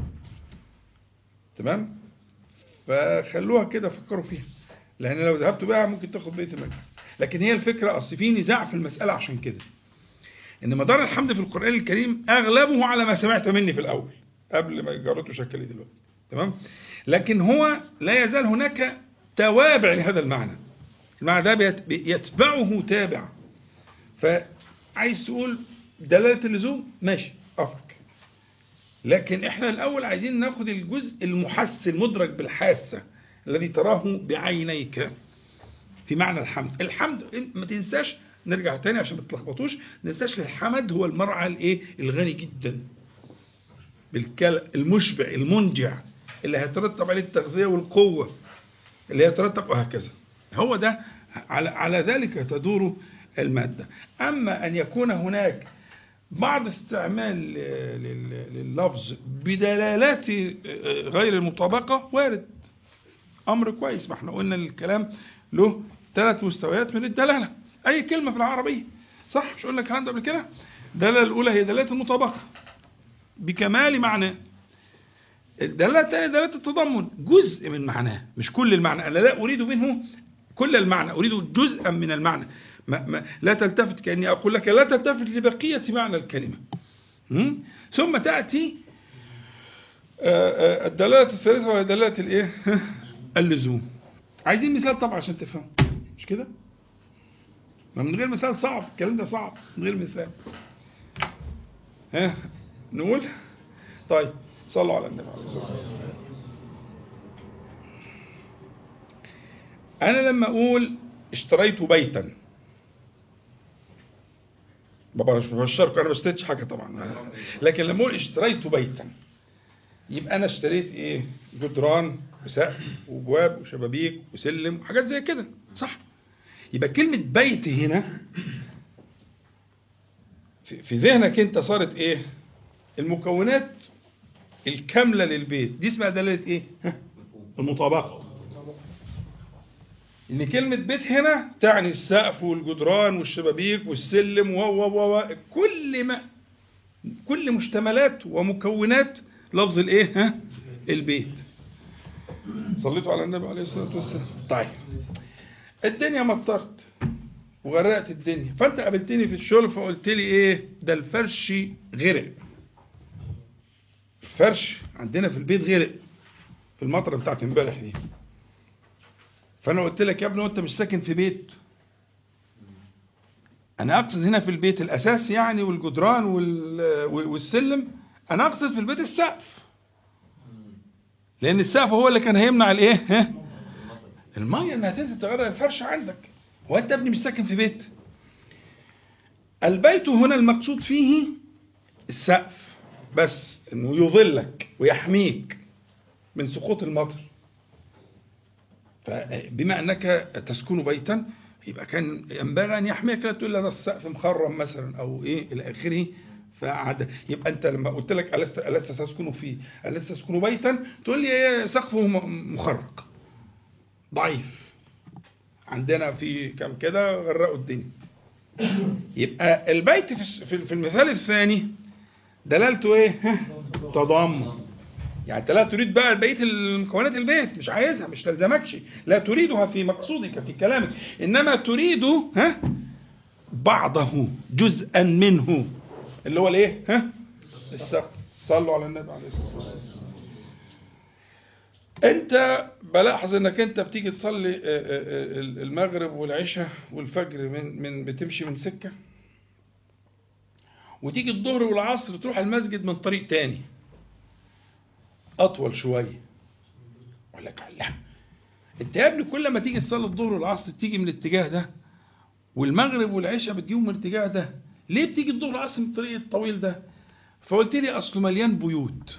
تمام فخلوها كده فكروا فيها لان لو ذهبت بها ممكن تاخد بقيه المجلس لكن هي الفكره اصل في نزاع في المساله عشان كده ان مدار الحمد في القران الكريم اغلبه على ما سمعت مني في الاول قبل ما جرته شكلي دلوقتي تمام لكن هو لا يزال هناك توابع لهذا المعنى المعنى ده بيت- يتبعه تابع فعايز تقول دلاله اللزوم ماشي افك لكن احنا الاول عايزين ناخد الجزء المحس المدرك بالحاسه الذي تراه بعينيك في معنى الحمد الحمد إن- ما تنساش نرجع تاني عشان ما تتلخبطوش ما تنساش الحمد هو المرعى الايه الغني جدا بالكل المشبع المنجع اللي هيترتب عليه التغذيه والقوه اللي هيترتب وهكذا هو ده على على ذلك تدور الماده اما ان يكون هناك بعض استعمال لل- لللفظ بدلالات غير المطابقه وارد امر كويس ما احنا قلنا الكلام له ثلاث مستويات من الدلاله اي كلمه في العربيه صح مش قلنا الكلام ده قبل كده الدلاله الاولى هي دلاله المطابقه بكمال معناه الدلاله الثانيه دلاله التضمن جزء من معناه مش كل المعنى انا لا اريد منه كل المعنى اريد جزءا من المعنى ما ما لا تلتفت كاني اقول لك لا تلتفت لبقيه معنى الكلمه م? ثم تاتي آه، آه، الدلاله الثالثه وهي دلاله الايه اللزوم عايزين مثال طبعا عشان تفهم مش كده ما من غير مثال صعب الكلام ده صعب من غير مثال ها نقول طيب صلوا على النبي عليه الصلاه والسلام انا لما اقول اشتريت بيتا بابا مش ببشركم انا ما اشتريتش حاجه طبعا لكن لما اقول اشتريت بيتا يبقى انا اشتريت ايه جدران وسقف وابواب وشبابيك وسلم وحاجات زي كده صح يبقى كلمه بيت هنا في في ذهنك انت صارت ايه المكونات الكامله للبيت دي اسمها دلاله ايه ها؟ المطابقه ان كلمه بيت هنا تعني السقف والجدران والشبابيك والسلم و و و و- كل ما كل مشتملات ومكونات لفظ الايه ها البيت صليتوا على النبي عليه الصلاه والسلام طيب الدنيا مطرت وغرقت الدنيا فانت قابلتني في الشغل فقلت لي ايه ده الفرش غرق الفرش عندنا في البيت غرق في المطره بتاعت امبارح دي فانا قلت لك يا ابني وانت مش ساكن في بيت انا اقصد هنا في البيت الاساس يعني والجدران وال- والسلم انا اقصد في البيت السقف لان السقف هو اللي كان هيمنع الايه ها الميه انها تنزل تغير الفرش عندك وانت ابني مش ساكن في بيت البيت هنا المقصود فيه السقف بس انه يظلك ويحميك من سقوط المطر فبما انك تسكن بيتا يبقى كان ينبغي ان يحميك لا تقول لي انا السقف مخرم مثلا او ايه الى اخره فعد يبقى انت لما قلت لك الست الست تسكن فيه الست تسكن بيتا تقول لي ايه سقفه م- مخرق ضعيف عندنا في كام كده غرقوا الدنيا يبقى البيت في الس- في في المثال الثاني دلالته ايه ها، تضامن يعني انت لا تريد بقى بقيه المكونات البيت مش عايزها مش تلزمكش لا تريدها في مقصودك في كلامك انما تريد ها بعضه جزءا منه اللي هو الايه ها السقف صلوا على النبي عليه الصلاه والسلام انت بلاحظ انك انت بتيجي تصلي آه، آه، آه، المغرب والعشاء والفجر من من بتمشي من سكه وتيجي الظهر والعصر تروح المسجد من طريق تاني اطول شويه اقول لك لا انت يا ابني كل ما تيجي تصلي الظهر والعصر تيجي من الاتجاه ده والمغرب والعشاء بتجيهم من الاتجاه ده ليه بتيجي الظهر والعصر من الطريق الطويل ده فقلت لي اصله مليان بيوت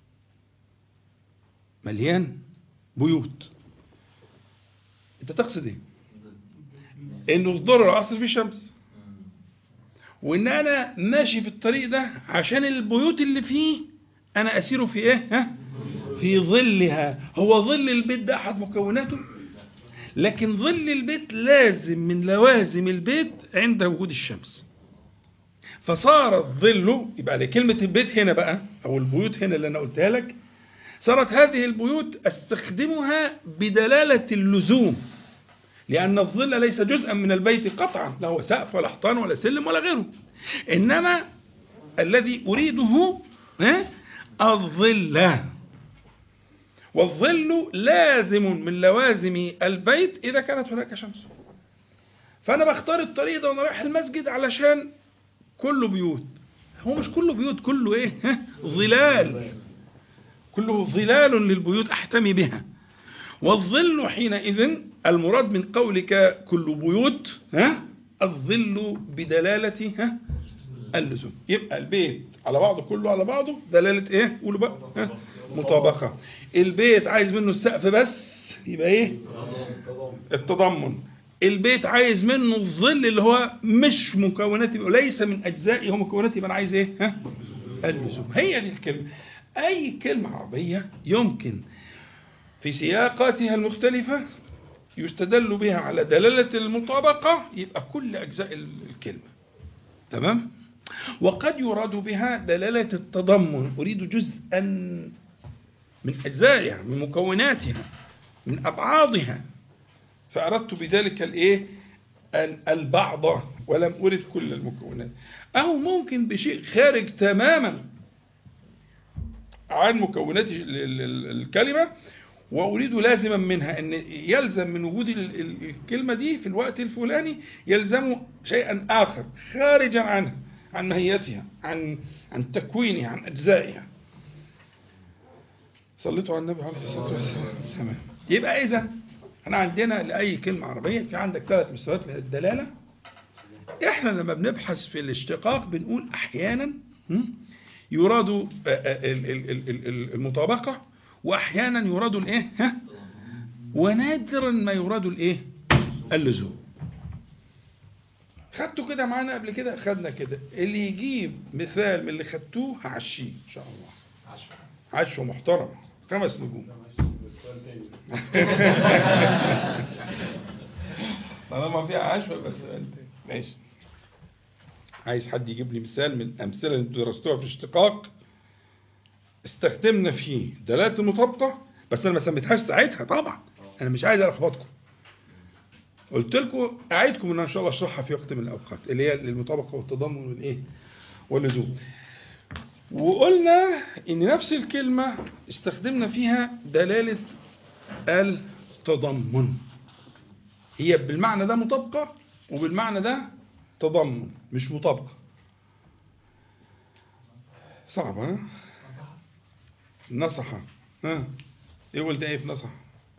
مليان بيوت انت تقصد ايه انه الظهر والعصر فيه شمس وان انا ماشي في الطريق ده عشان البيوت اللي فيه انا اسير في ايه ها في ظلها هو ظل البيت ده احد مكوناته لكن ظل البيت لازم من لوازم البيت عند وجود الشمس فصار الظل يبقى لكلمة البيت هنا بقى أو البيوت هنا اللي أنا قلتها لك صارت هذه البيوت أستخدمها بدلالة اللزوم لأن الظل ليس جزءا من البيت قطعا لا هو سقف ولا حيطان ولا سلم ولا غيره إنما الذي أريده ها، الظل والظل لازم من لوازم البيت إذا كانت هناك شمس فأنا بختار الطريق ده وأنا رايح المسجد علشان كله بيوت هو مش كله بيوت كله إيه ها، ظلال كله ظلال للبيوت أحتمي بها والظل حينئذ المراد من قولك كل بيوت ها الظل بدلالة ها اللزوم يبقى البيت على بعضه كله على بعضه دلالة ايه قولوا بقى ها مطابقة البيت عايز منه السقف بس يبقى ايه التضمن البيت عايز منه الظل اللي هو مش مكونات ليس من اجزائه هو مكونات يبقى انا عايز ايه ها اللزوم هي دي الكلمة اي كلمة عربية يمكن في سياقاتها المختلفة يستدل بها على دلالة المطابقة يبقى كل أجزاء الكلمة تمام وقد يراد بها دلالة التضمن أريد جزءا من أجزائها من مكوناتها من أبعاضها فأردت بذلك الإيه ال- البعض ولم أرد كل المكونات أو ممكن بشيء خارج تماما عن مكونات ال- ال- ال- الكلمة وأريد لازما منها أن يلزم من وجود ال- ال- الكلمة دي في الوقت الفلاني يلزم شيئا آخر خارجا عنها عن ماهيتها عن عن تكوينها عن أجزائها صليتوا على النبي عليه الصلاة والسلام تمام يبقى إذا احنا عندنا لأي كلمة عربية في عندك ثلاث مستويات من الدلالة احنا لما بنبحث في الاشتقاق بنقول أحيانا هم، يراد آه، آه، ال- ال- ال- ال- المطابقة وأحيانا يراد الإيه ها ونادرا ما يراد الإيه اللزوم خدتوا كده معانا قبل كده خدنا كده اللي يجيب مثال من اللي خدتوه هعشيه إن شاء الله عشوة محترم خمس نجوم طالما فيها عشوة بس انت ماشي عايز حد يجيب لي مثال من الامثله اللي انتوا درستوها في الاشتقاق استخدمنا فيه دلاله المطابقه بس انا ما سميتهاش ساعتها طبعا انا مش عايز الخبطكم قلت لكم اعيدكم ان أنا ان شاء الله اشرحها في وقت من الاوقات اللي هي المطابقه والتضامن والايه واللزوم وقلنا ان نفس الكلمه استخدمنا فيها دلاله التضمن هي بالمعنى ده مطابقه وبالمعنى ده تضمن مش مطابقه صعبه ها نصح ها يقول ده ايه في نصح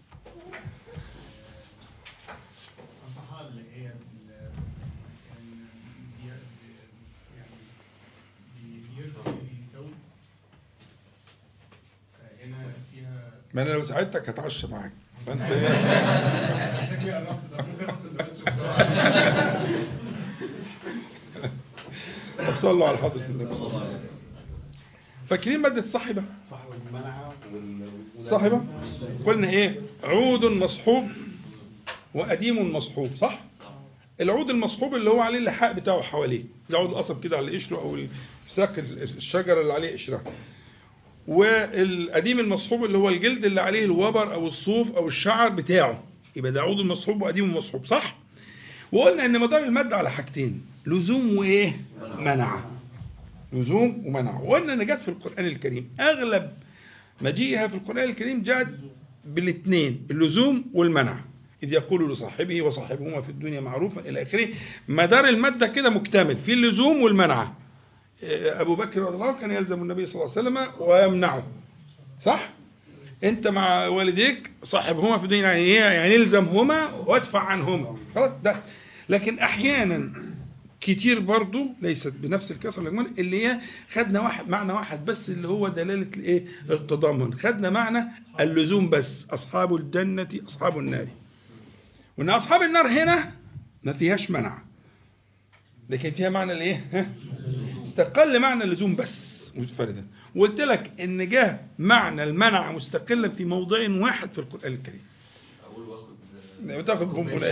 أصحاب اللي هي ال- كان بي- يعني بي- بيرفع بيسوي فهنا فيها ما انا لو ساعدتك هتعشى معاك فانت شكلي قربت طب ممكن اخد دلوقتي شوكولاته طب صلوا على حضرة النبي صلى الله عليه وسلم فاكرين مادة صاحبة صاحب المنعة وال صاحبة قلنا ايه عود مصحوب وقديم مصحوب صح العود المصحوب اللي هو عليه اللحاء بتاعه حواليه زي عود القصب كده على قشره او ساق الشجره اللي عليه قشرها والقديم المصحوب اللي هو الجلد اللي عليه الوبر او الصوف او الشعر بتاعه يبقى ده عود مصحوب وقديم مصحوب صح وقلنا ان مدار الماده على حاجتين لزوم وايه منع لزوم ومنع وقلنا ان جت في القران الكريم اغلب مجيئها في القرآن الكريم جاءت بالاثنين اللزوم والمنع إذ يقول لصاحبه وصاحبهما في الدنيا معروفا إلى آخره مدار المادة كده مكتمل في اللزوم والمنع إيه، أبو بكر رضي الله عنه كان يلزم النبي صلى الله عليه وسلم ويمنعه صح؟ أنت مع والديك صاحبهما في الدنيا يعني إيه؟ يعني الزمهما وادفع عنهما خلاص ده لكن أحيانا كتير برضو ليست بنفس الكثرة الإجمالي اللي هي خدنا واحد معنى واحد بس اللي هو دلالة الإيه التضامن خدنا معنى اللزوم بس أصحاب الجنة أصحاب النار وإن أصحاب النار هنا ما فيهاش منع لكن فيها معنى الإيه ها؟ استقل معنى اللزوم بس منفردا وقلت لك إن جه معنى المنع مستقلا في موضع واحد في القرآن الكريم أقول واخد بتاخد بونبونايه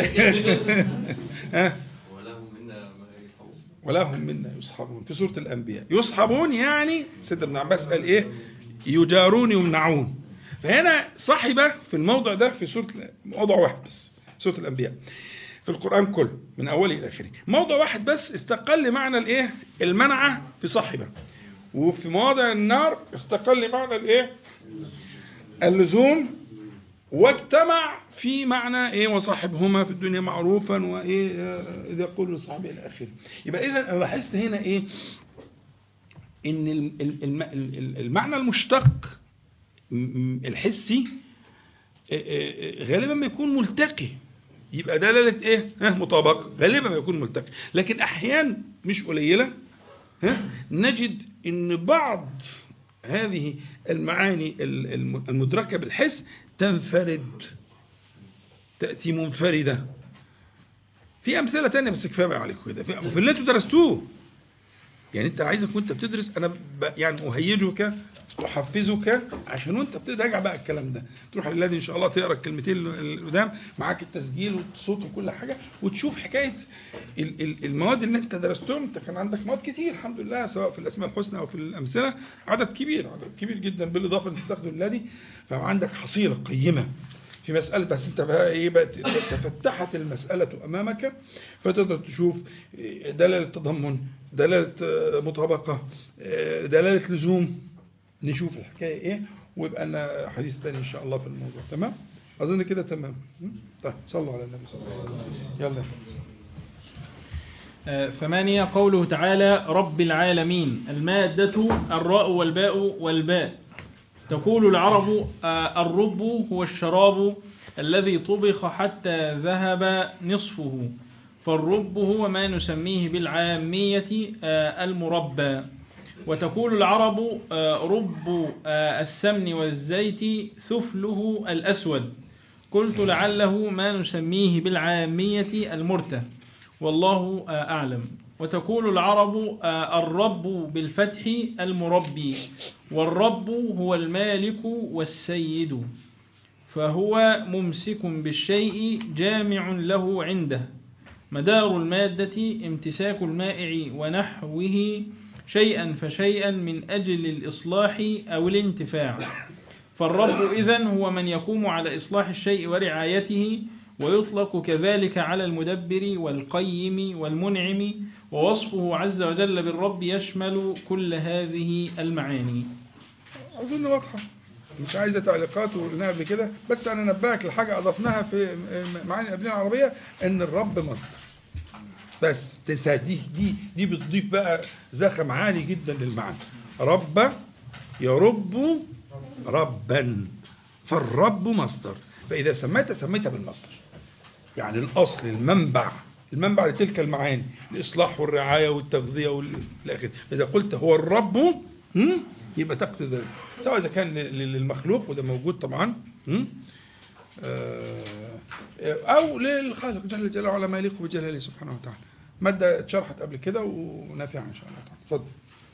ها ولهم منا ما يصحبون ولا هم منا يصحبون في سورة الأنبياء يصحبون يعني سيدنا ابن عباس قال إيه يجارون يمنعون فهنا صاحبة في الموضع ده في سورة موضع واحد بس سورة الأنبياء في القرآن كله من أوله إلى آخره موضع واحد بس استقل معنى الإيه المنعة في صاحبة وفي مواضع النار استقل معنى الإيه اللزوم واجتمع في معنى ايه وصاحبهما في الدنيا معروفا وايه آه، اذا يقول لصاحبه الى اخره يبقى اذا انا لاحظت هنا ايه ان ال- ال- الم- ال- المعنى المشتق م- م- الحسي آه، آه، آه، غالبا ما يكون ملتقي يبقى دلاله ايه ها مطابقه غالبا ما يكون ملتقي لكن احيان مش قليله ها نجد ان بعض هذه المعاني ال- الم- المدركه بالحس تنفرد تأتي منفردة في أمثلة تانية بس كفاية بقى عليكم كده في في اللي انتوا درستوه يعني انت عايزك وانت بتدرس انا ب... يعني اهيجك احفزك عشان وانت بتراجع بقى الكلام ده تروح للذي ان شاء الله تقرا الكلمتين اللي قدام معاك التسجيل والصوت وكل حاجه وتشوف حكايه ال- ال- المواد اللي انت درستهم انت كان عندك مواد كتير الحمد لله سواء في الاسماء الحسنى او في الامثله عدد كبير عدد كبير جدا بالاضافه انت بتاخده الذي فعندك حصيله قيمه في مسألة بس انت بقى ايه بقى تفتحت المسألة أمامك فتقدر تشوف دلالة تضمن دلالة آه، مطابقة آه، دلالة لزوم نشوف الحكاية ايه ويبقى لنا حديث تاني ان شاء الله في الموضوع تمام أظن كده تمام م? طيب صلوا على النبي صلى الله عليه وسلم يلا آه، ثمانية قوله تعالى رب العالمين المادة الراء والباء والباء تقول العرب آه، الرب هو الشراب الذي طبخ حتى ذهب نصفه فالرب هو ما نسميه بالعامية آه، المربى وتقول العرب آه، رب آه، السمن والزيت ثفله الأسود قلت لعله ما نسميه بالعامية المرتة والله آه، أعلم وتقول العرب آه، الرب بالفتح المربي والرب هو المالك والسيد فهو ممسك بالشيء جامع له عنده مدار المادة امتساك المائع ونحوه شيئا فشيئا من أجل الإصلاح أو الانتفاع فالرب إذن هو من يقوم على إصلاح الشيء ورعايته ويطلق كذلك على المدبر والقيم والمنعم ووصفه عز وجل بالرب يشمل كل هذه المعاني أظن واضحة مش عايزة تعليقات وقلناها قبل كده بس أنا نبهك لحاجة أضفناها في معاني الأبنية العربية إن الرب مصدر بس تنسى دي دي دي بتضيف بقى زخم عالي جدا للمعنى رب يرب ربا فالرب مصدر فإذا سميت سميت بالمصدر يعني الأصل المنبع المنبع لتلك المعاني الإصلاح والرعاية والتغذية والآخر إذا قلت هو الرب هم؟ يبقى تقصد ذلك سواء إذا كان ل- للمخلوق وده موجود طبعا هم؟ آه، أو للخالق جل جلاله على ما يليق بجلاله سبحانه وتعالى مادة اتشرحت قبل كده ونافعة إن شاء الله تعالى اتفضل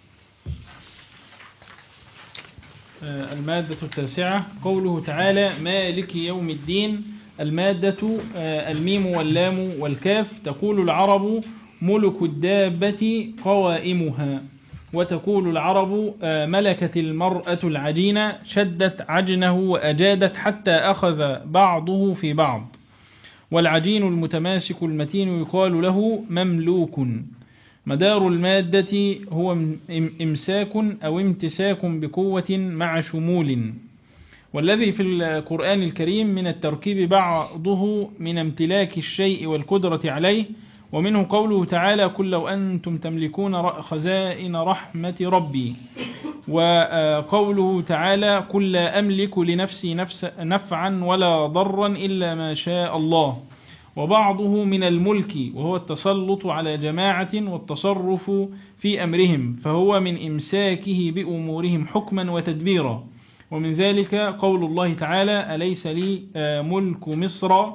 آه، المادة التاسعة قوله تعالى مالك يوم الدين المادة آه، الميم واللام والكاف تقول العرب ملك الدابة قوائمها وتقول العرب آه، ملكت المرأة العجين شدت عجنه وأجادت حتى أخذ بعضه في بعض والعجين المتماسك المتين يقال له مملوك مدار المادة هو ام- إمساك أو امتساك بقوة مع شمول والذي في القرآن الكريم من التركيب بعضه من امتلاك الشيء والقدرة عليه ومنه قوله تعالى قل لو أنتم تملكون ر- خزائن رحمة ربي وقوله تعالى قل لا أملك لنفسي نفس نفعا ولا ضرا إلا ما شاء الله وبعضه من الملك وهو التسلط على جماعة والتصرف في أمرهم فهو من إمساكه بأمورهم حكما وتدبيرا ومن ذلك قول الله تعالى أليس لي آه، ملك مصر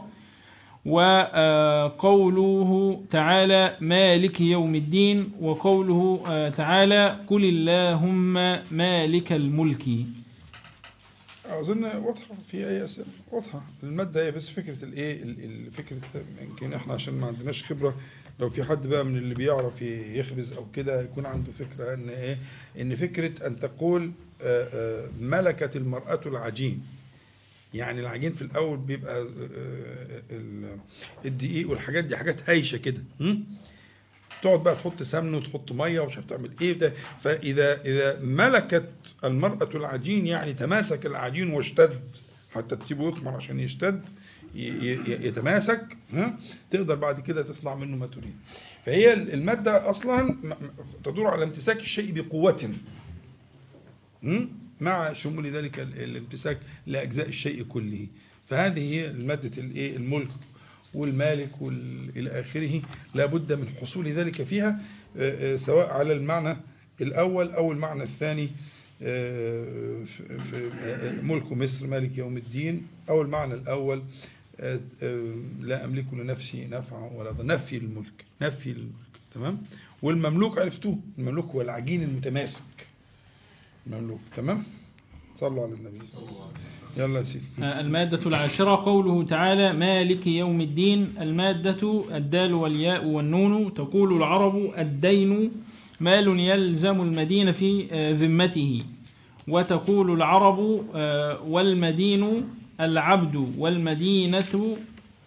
وقوله تعالى مالك يوم الدين وقوله آه، تعالى قل اللهم مالك الملك أظن واضحة في أي أسئلة واضحة المادة هي بس فكرة الإيه ال- ال- فكرة يمكن إحنا عشان ما عندناش خبرة لو في حد بقى من اللي بيعرف يخبز أو كده يكون عنده فكرة إن إيه إن فكرة أن تقول آه، آه، ملكت المرأة العجين يعني العجين في الأول بيبقى آه، آه، ال- الدقيق والحاجات دي حاجات هايشة كده م? تقعد بقى تحط سمن وتحط ميه ومش عارف تعمل ايه ده فاذا اذا ملكت المراه العجين يعني تماسك العجين واشتد حتى تسيبه يخمر عشان يشتد ي- ي- يتماسك ها تقدر بعد كده تصنع منه ما تريد فهي الماده اصلا م- م- تدور على امتساك الشيء بقوه م? مع شمول ذلك ال- الامتساك لاجزاء الشيء كله فهذه هي ماده الايه الملك والمالك والى اخره لا بد من حصول ذلك فيها آه، آه، سواء على المعنى الاول او المعنى الثاني آه، في في- آه، ملك مصر مالك يوم الدين او المعنى الاول آه، آه، لا املك لنفسي نفعا ولا ضرا نفي الملك نفي الملك تمام والمملوك عرفتوه المملوك هو العجين المتماسك المملوك تمام صلوا على النبي يلا يا سيدي المادة العاشرة قوله تعالى مالك يوم الدين المادة الدال والياء والنون تقول العرب الدين مال يلزم المدين في آه، ذمته وتقول العرب آه، والمدين العبد والمدينة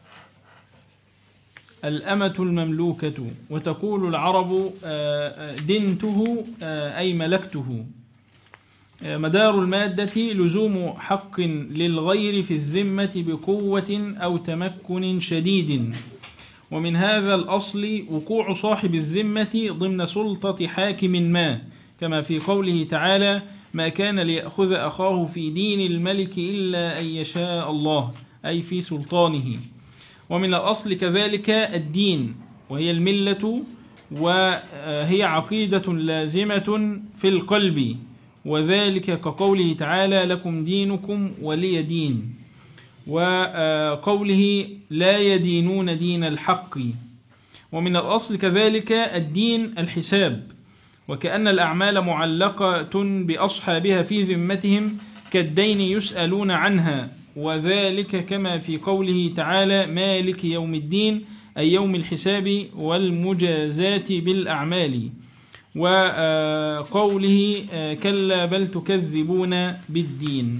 الأمة المملوكة وتقول العرب آه، آه، دنته آه، أي ملكته مدار المادة لزوم حق للغير في الذمة بقوة أو تمكن شديد ومن هذا الأصل وقوع صاحب الذمة ضمن سلطة حاكم ما كما في قوله تعالى ما كان ليأخذ أخاه في دين الملك إلا أن يشاء الله أي في سلطانه ومن الأصل كذلك الدين وهي الملة وهي عقيدة لازمة في القلب وذلك كقوله تعالى لكم دينكم ولي دين وقوله لا يدينون دين الحق ومن الأصل كذلك الدين الحساب وكأن الأعمال معلقة بأصحابها في ذمتهم كالدين يسألون عنها وذلك كما في قوله تعالى مالك يوم الدين أي يوم الحساب والمجازات بالأعمال وقوله كلا بل تكذبون بالدين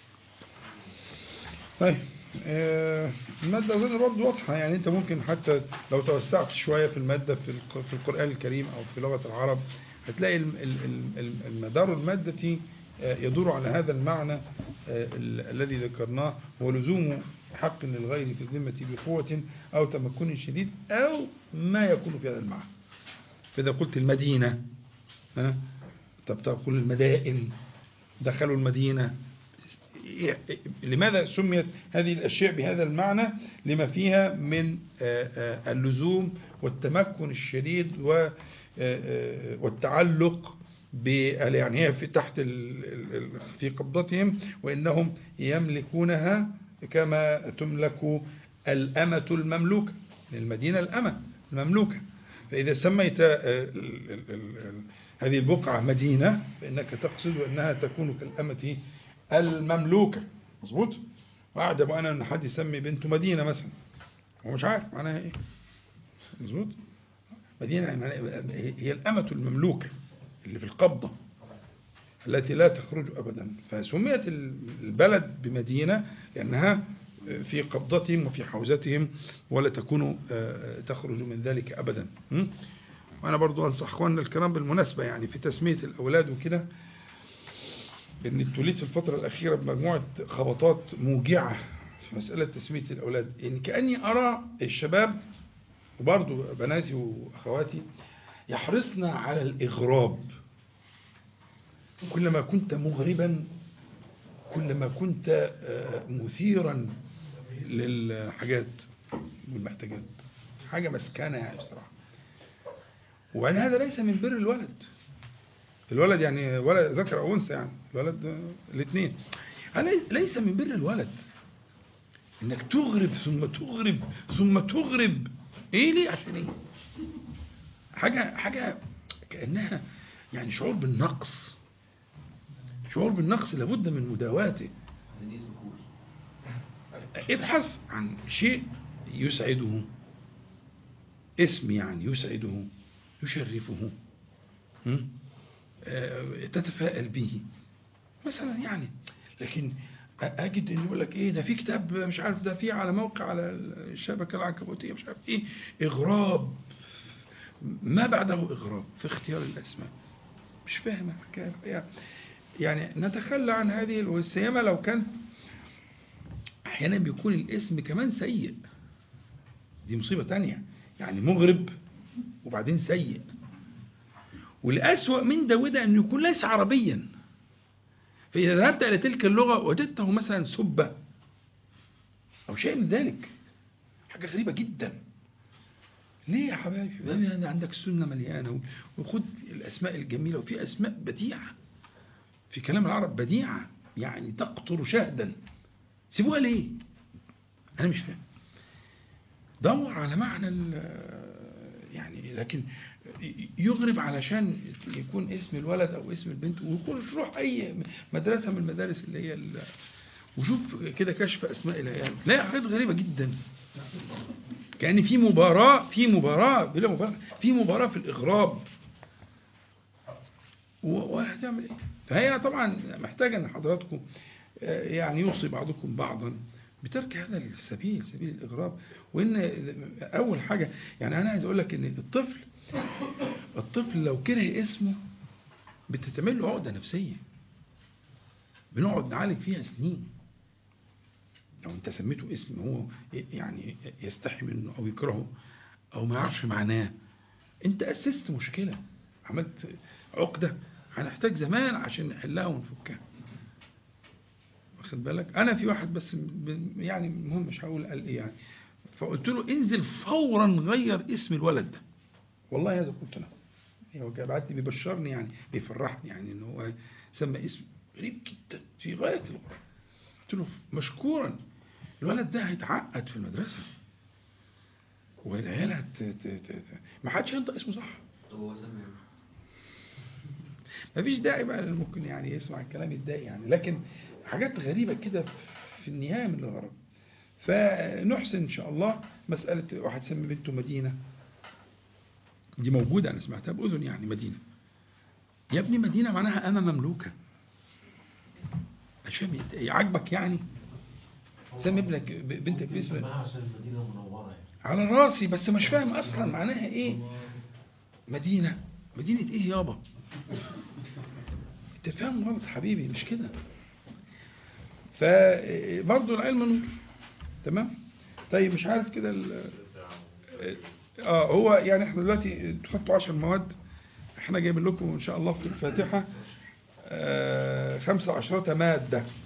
طيب آه، المادة أظن برضه واضحة يعني أنت ممكن حتى لو توسعت شوية في المادة في الق- في القرآن الكريم أو في لغة العرب هتلاقي الم- ال- ال- ال- المدار المادة آه، يدور على هذا المعنى آه، ال- الذي ذكرناه هو لزوم حق للغير في الذمة بقوة أو تمكن شديد أو ما يكون في هذا المعنى فإذا قلت المدينة ها طب تقول المدائن دخلوا المدينة لماذا سميت هذه الأشياء بهذا المعنى لما فيها من آه، آه، اللزوم والتمكن الشديد و- آه، آه، والتعلق بال- يعني هي في تحت ال- ال- ال- في قبضتهم وإنهم يملكونها كما تملك الأمة المملوكة المدينة الأمة المملوكة فإذا سميت آه، ال- ال- ال- ال- هذه البقعة مدينة فإنك تقصد أنها تكون كالأمة المملوكة مظبوط وأعجب أنا أن حد يسمي بنته مدينة مثلا هو مش عارف معناها إيه مظبوط مدينة معناها- هي الأمة المملوكة اللي في القبضة التي لا تخرج أبدا فسميت البلد بمدينة لأنها في قبضتهم وفي حوزتهم ولا تكون آه، تخرج من ذلك أبدا م? وأنا برضو أنصح أخواننا الكرام بالمناسبة يعني في تسمية الأولاد وكده إن ابتليت في الفترة الأخيرة بمجموعة خبطات موجعة في مسألة تسمية الأولاد إن كأني أرى الشباب وبرضو بناتي وأخواتي يحرصن على الإغراب كلما كنت مغربا كلما كنت آه، مثيرا للحاجات والمحتاجات حاجة مسكنة يعني بصراحة وبعدين هذا ليس من بر الولد الولد يعني ولد ذكر أو أنثى يعني الولد آه، الاثنين هذا ليس من بر الولد انك تغرب ثم تغرب ثم تغرب ايه ليه عشان ايه حاجة حاجة كأنها يعني شعور بالنقص شعور بالنقص لابد من مداواته دنيس بكول ابحث عن شيء يسعده اسم يعني يسعده يشرفه م? آه، تتفائل به مثلا يعني لكن أ- اجد ان يقول لك ايه ده في كتاب مش عارف ده في على موقع على الشبكه العنكبوتيه مش عارف ايه اغراب ما بعده اغراب في اختيار الاسماء مش فاهم الحكايه يعني نتخلى عن هذه والسيما لو كان احيانا بيكون الاسم كمان سيء دي مصيبة تانية يعني مغرب وبعدين سيء والأسوأ من ده وده أنه يكون ليس عربيا فإذا ذهبت إلى تلك اللغة وجدته مثلا سبة أو شيء من ذلك حاجة غريبة جدا ليه يا حبايبي ما أنا عندك السنة مليانة وخد الأسماء الجميلة وفي أسماء بديعة في كلام العرب بديعة يعني تقطر شهدا سيبوها ليه انا مش فاهم دور على معنى ال- يعني لكن يغرب علشان يكون اسم الولد او اسم البنت ويخش روح اي مدرسه من المدارس اللي هي ال- وشوف كده كشف اسماء العيال تلاقي حاجات غريبه جدا كان في مباراه في مباراه بلا مبالغه في مباراه في الاغراب و- وهتعمل ايه فهي طبعا محتاجه ان حضراتكم آه، يعني يوصي بعضكم بعضا بترك هذا السبيل سبيل الاغراب وان اول حاجه يعني انا عايز اقول لك ان الطفل الطفل لو كره اسمه بتتعمل له عقده نفسيه بنقعد نعالج فيها سنين لو انت سميته اسم هو يعني يستحي منه او يكرهه او ما يعرفش معناه انت اسست مشكله عملت عقده هنحتاج زمان عشان نحلها ونفكها واخد بالك انا في واحد بس ب- يعني المهم مش هقول قال ايه يعني فقلت له انزل فورا غير اسم الولد ده والله هذا قلت له هو جاي بعت لي بيبشرني يعني بيفرحني يعني ان هو سمى اسم غريب جدا في غايه الغرب قلت له مشكورا الولد ده هيتعقد في المدرسه والعيال هت ت- ت- ت- ما حدش هينطق اسمه صح طب هو سمي مفيش داعي بقى لأن ممكن يعني يسمع الكلام يتضايق يعني لكن حاجات غريبة كده في النهاية من الغرب فنحسن إن شاء الله مسألة واحد سمي بنته مدينة دي موجودة أنا سمعتها بأذن يعني مدينة يا ابني مدينة معناها أنا مملوكة مش فاهم عاجبك يعني سمي ابنك ب- بنتك باسم عشان المدينة منورة يعني على راسي بس مش فاهم أصلا معناها إيه مدينة مدينة إيه يابا انت فاهم غلط حبيبي مش كده فبرضه العلم نور تمام طيب مش عارف كده ال- اه هو يعني احنا دلوقتي تحطوا 10 مواد احنا جايبين لكم ان شاء الله في الفاتحه آه خمسة عشرة مادة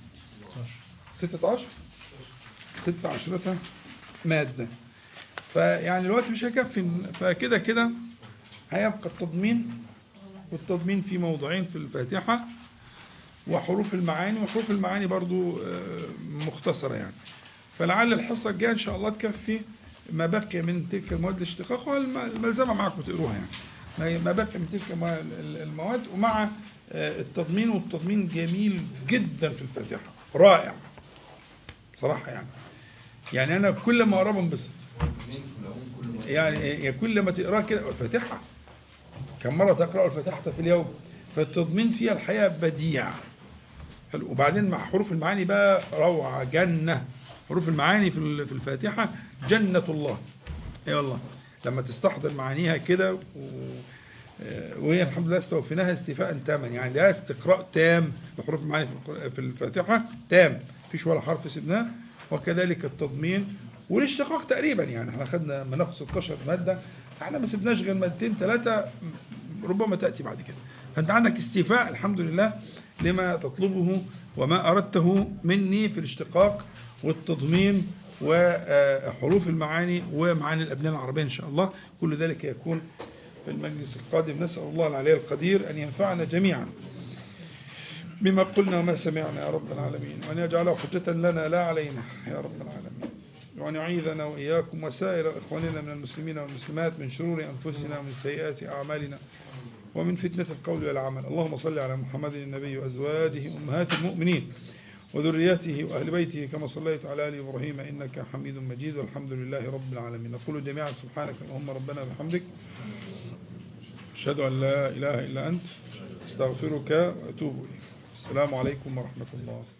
ستة عشر ستة عشرة مادة فيعني الوقت مش هيكفي فكده كده هيبقى التضمين والتضمين في موضعين في الفاتحة وحروف المعاني وحروف المعاني برضو آه، مختصرة يعني فلعل الحصة الجاية إن شاء الله تكفي ما بقي من تلك المواد الاشتقاق والملزمة معكم تقروها يعني ما- ما بقي من تلك الم- المواد ومع آه، التضمين والتضمين جميل جدا في الفاتحة رائع بصراحة يعني يعني أنا كل ما أقرأ بنبسط يعني يعني كل ما تقرأ كده الفاتحة كم مرة تقرأ الفاتحة في اليوم فالتضمين فيها الحقيقة بديع حلو وبعدين مع حروف المعاني بقى روعة جنة حروف المعاني في ال- في الفاتحة جنة الله اي والله لما تستحضر معانيها كده و... آه، وهي الحمد لله استوفيناها استيفاء تاما يعني ده استقراء تام لحروف المعاني في القر- في الفاتحة تام مفيش ولا حرف سيبناه وكذلك التضمين والاشتقاق تقريبا يعني احنا خدنا مناخ 16 مادة احنا ما سيبناش غير مادتين ثلاثة ربما تأتي بعد كده فانت عندك استيفاء الحمد لله لما تطلبه وما أردته مني في الاشتقاق والتضمين وحروف المعاني ومعاني الأبناء العربية إن شاء الله كل ذلك يكون في المجلس القادم نسأل الله العلي القدير أن ينفعنا جميعا بما قلنا وما سمعنا يا رب العالمين وأن يجعله حجة لنا لا علينا يا رب العالمين وأن يعيذنا وإياكم وسائر إخواننا من المسلمين والمسلمات من شرور أنفسنا ومن سيئات أعمالنا ومن فتنة القول والعمل اللهم صل على محمد النبي وأزواجه أمهات المؤمنين وذريته وأهل بيته كما صليت على آل إبراهيم إنك حميد مجيد والحمد لله رب العالمين نقول جميعا سبحانك اللهم ربنا وبحمدك أشهد أن لا إله إلا أنت استغفرك وأتوب إليك السلام عليكم ورحمة الله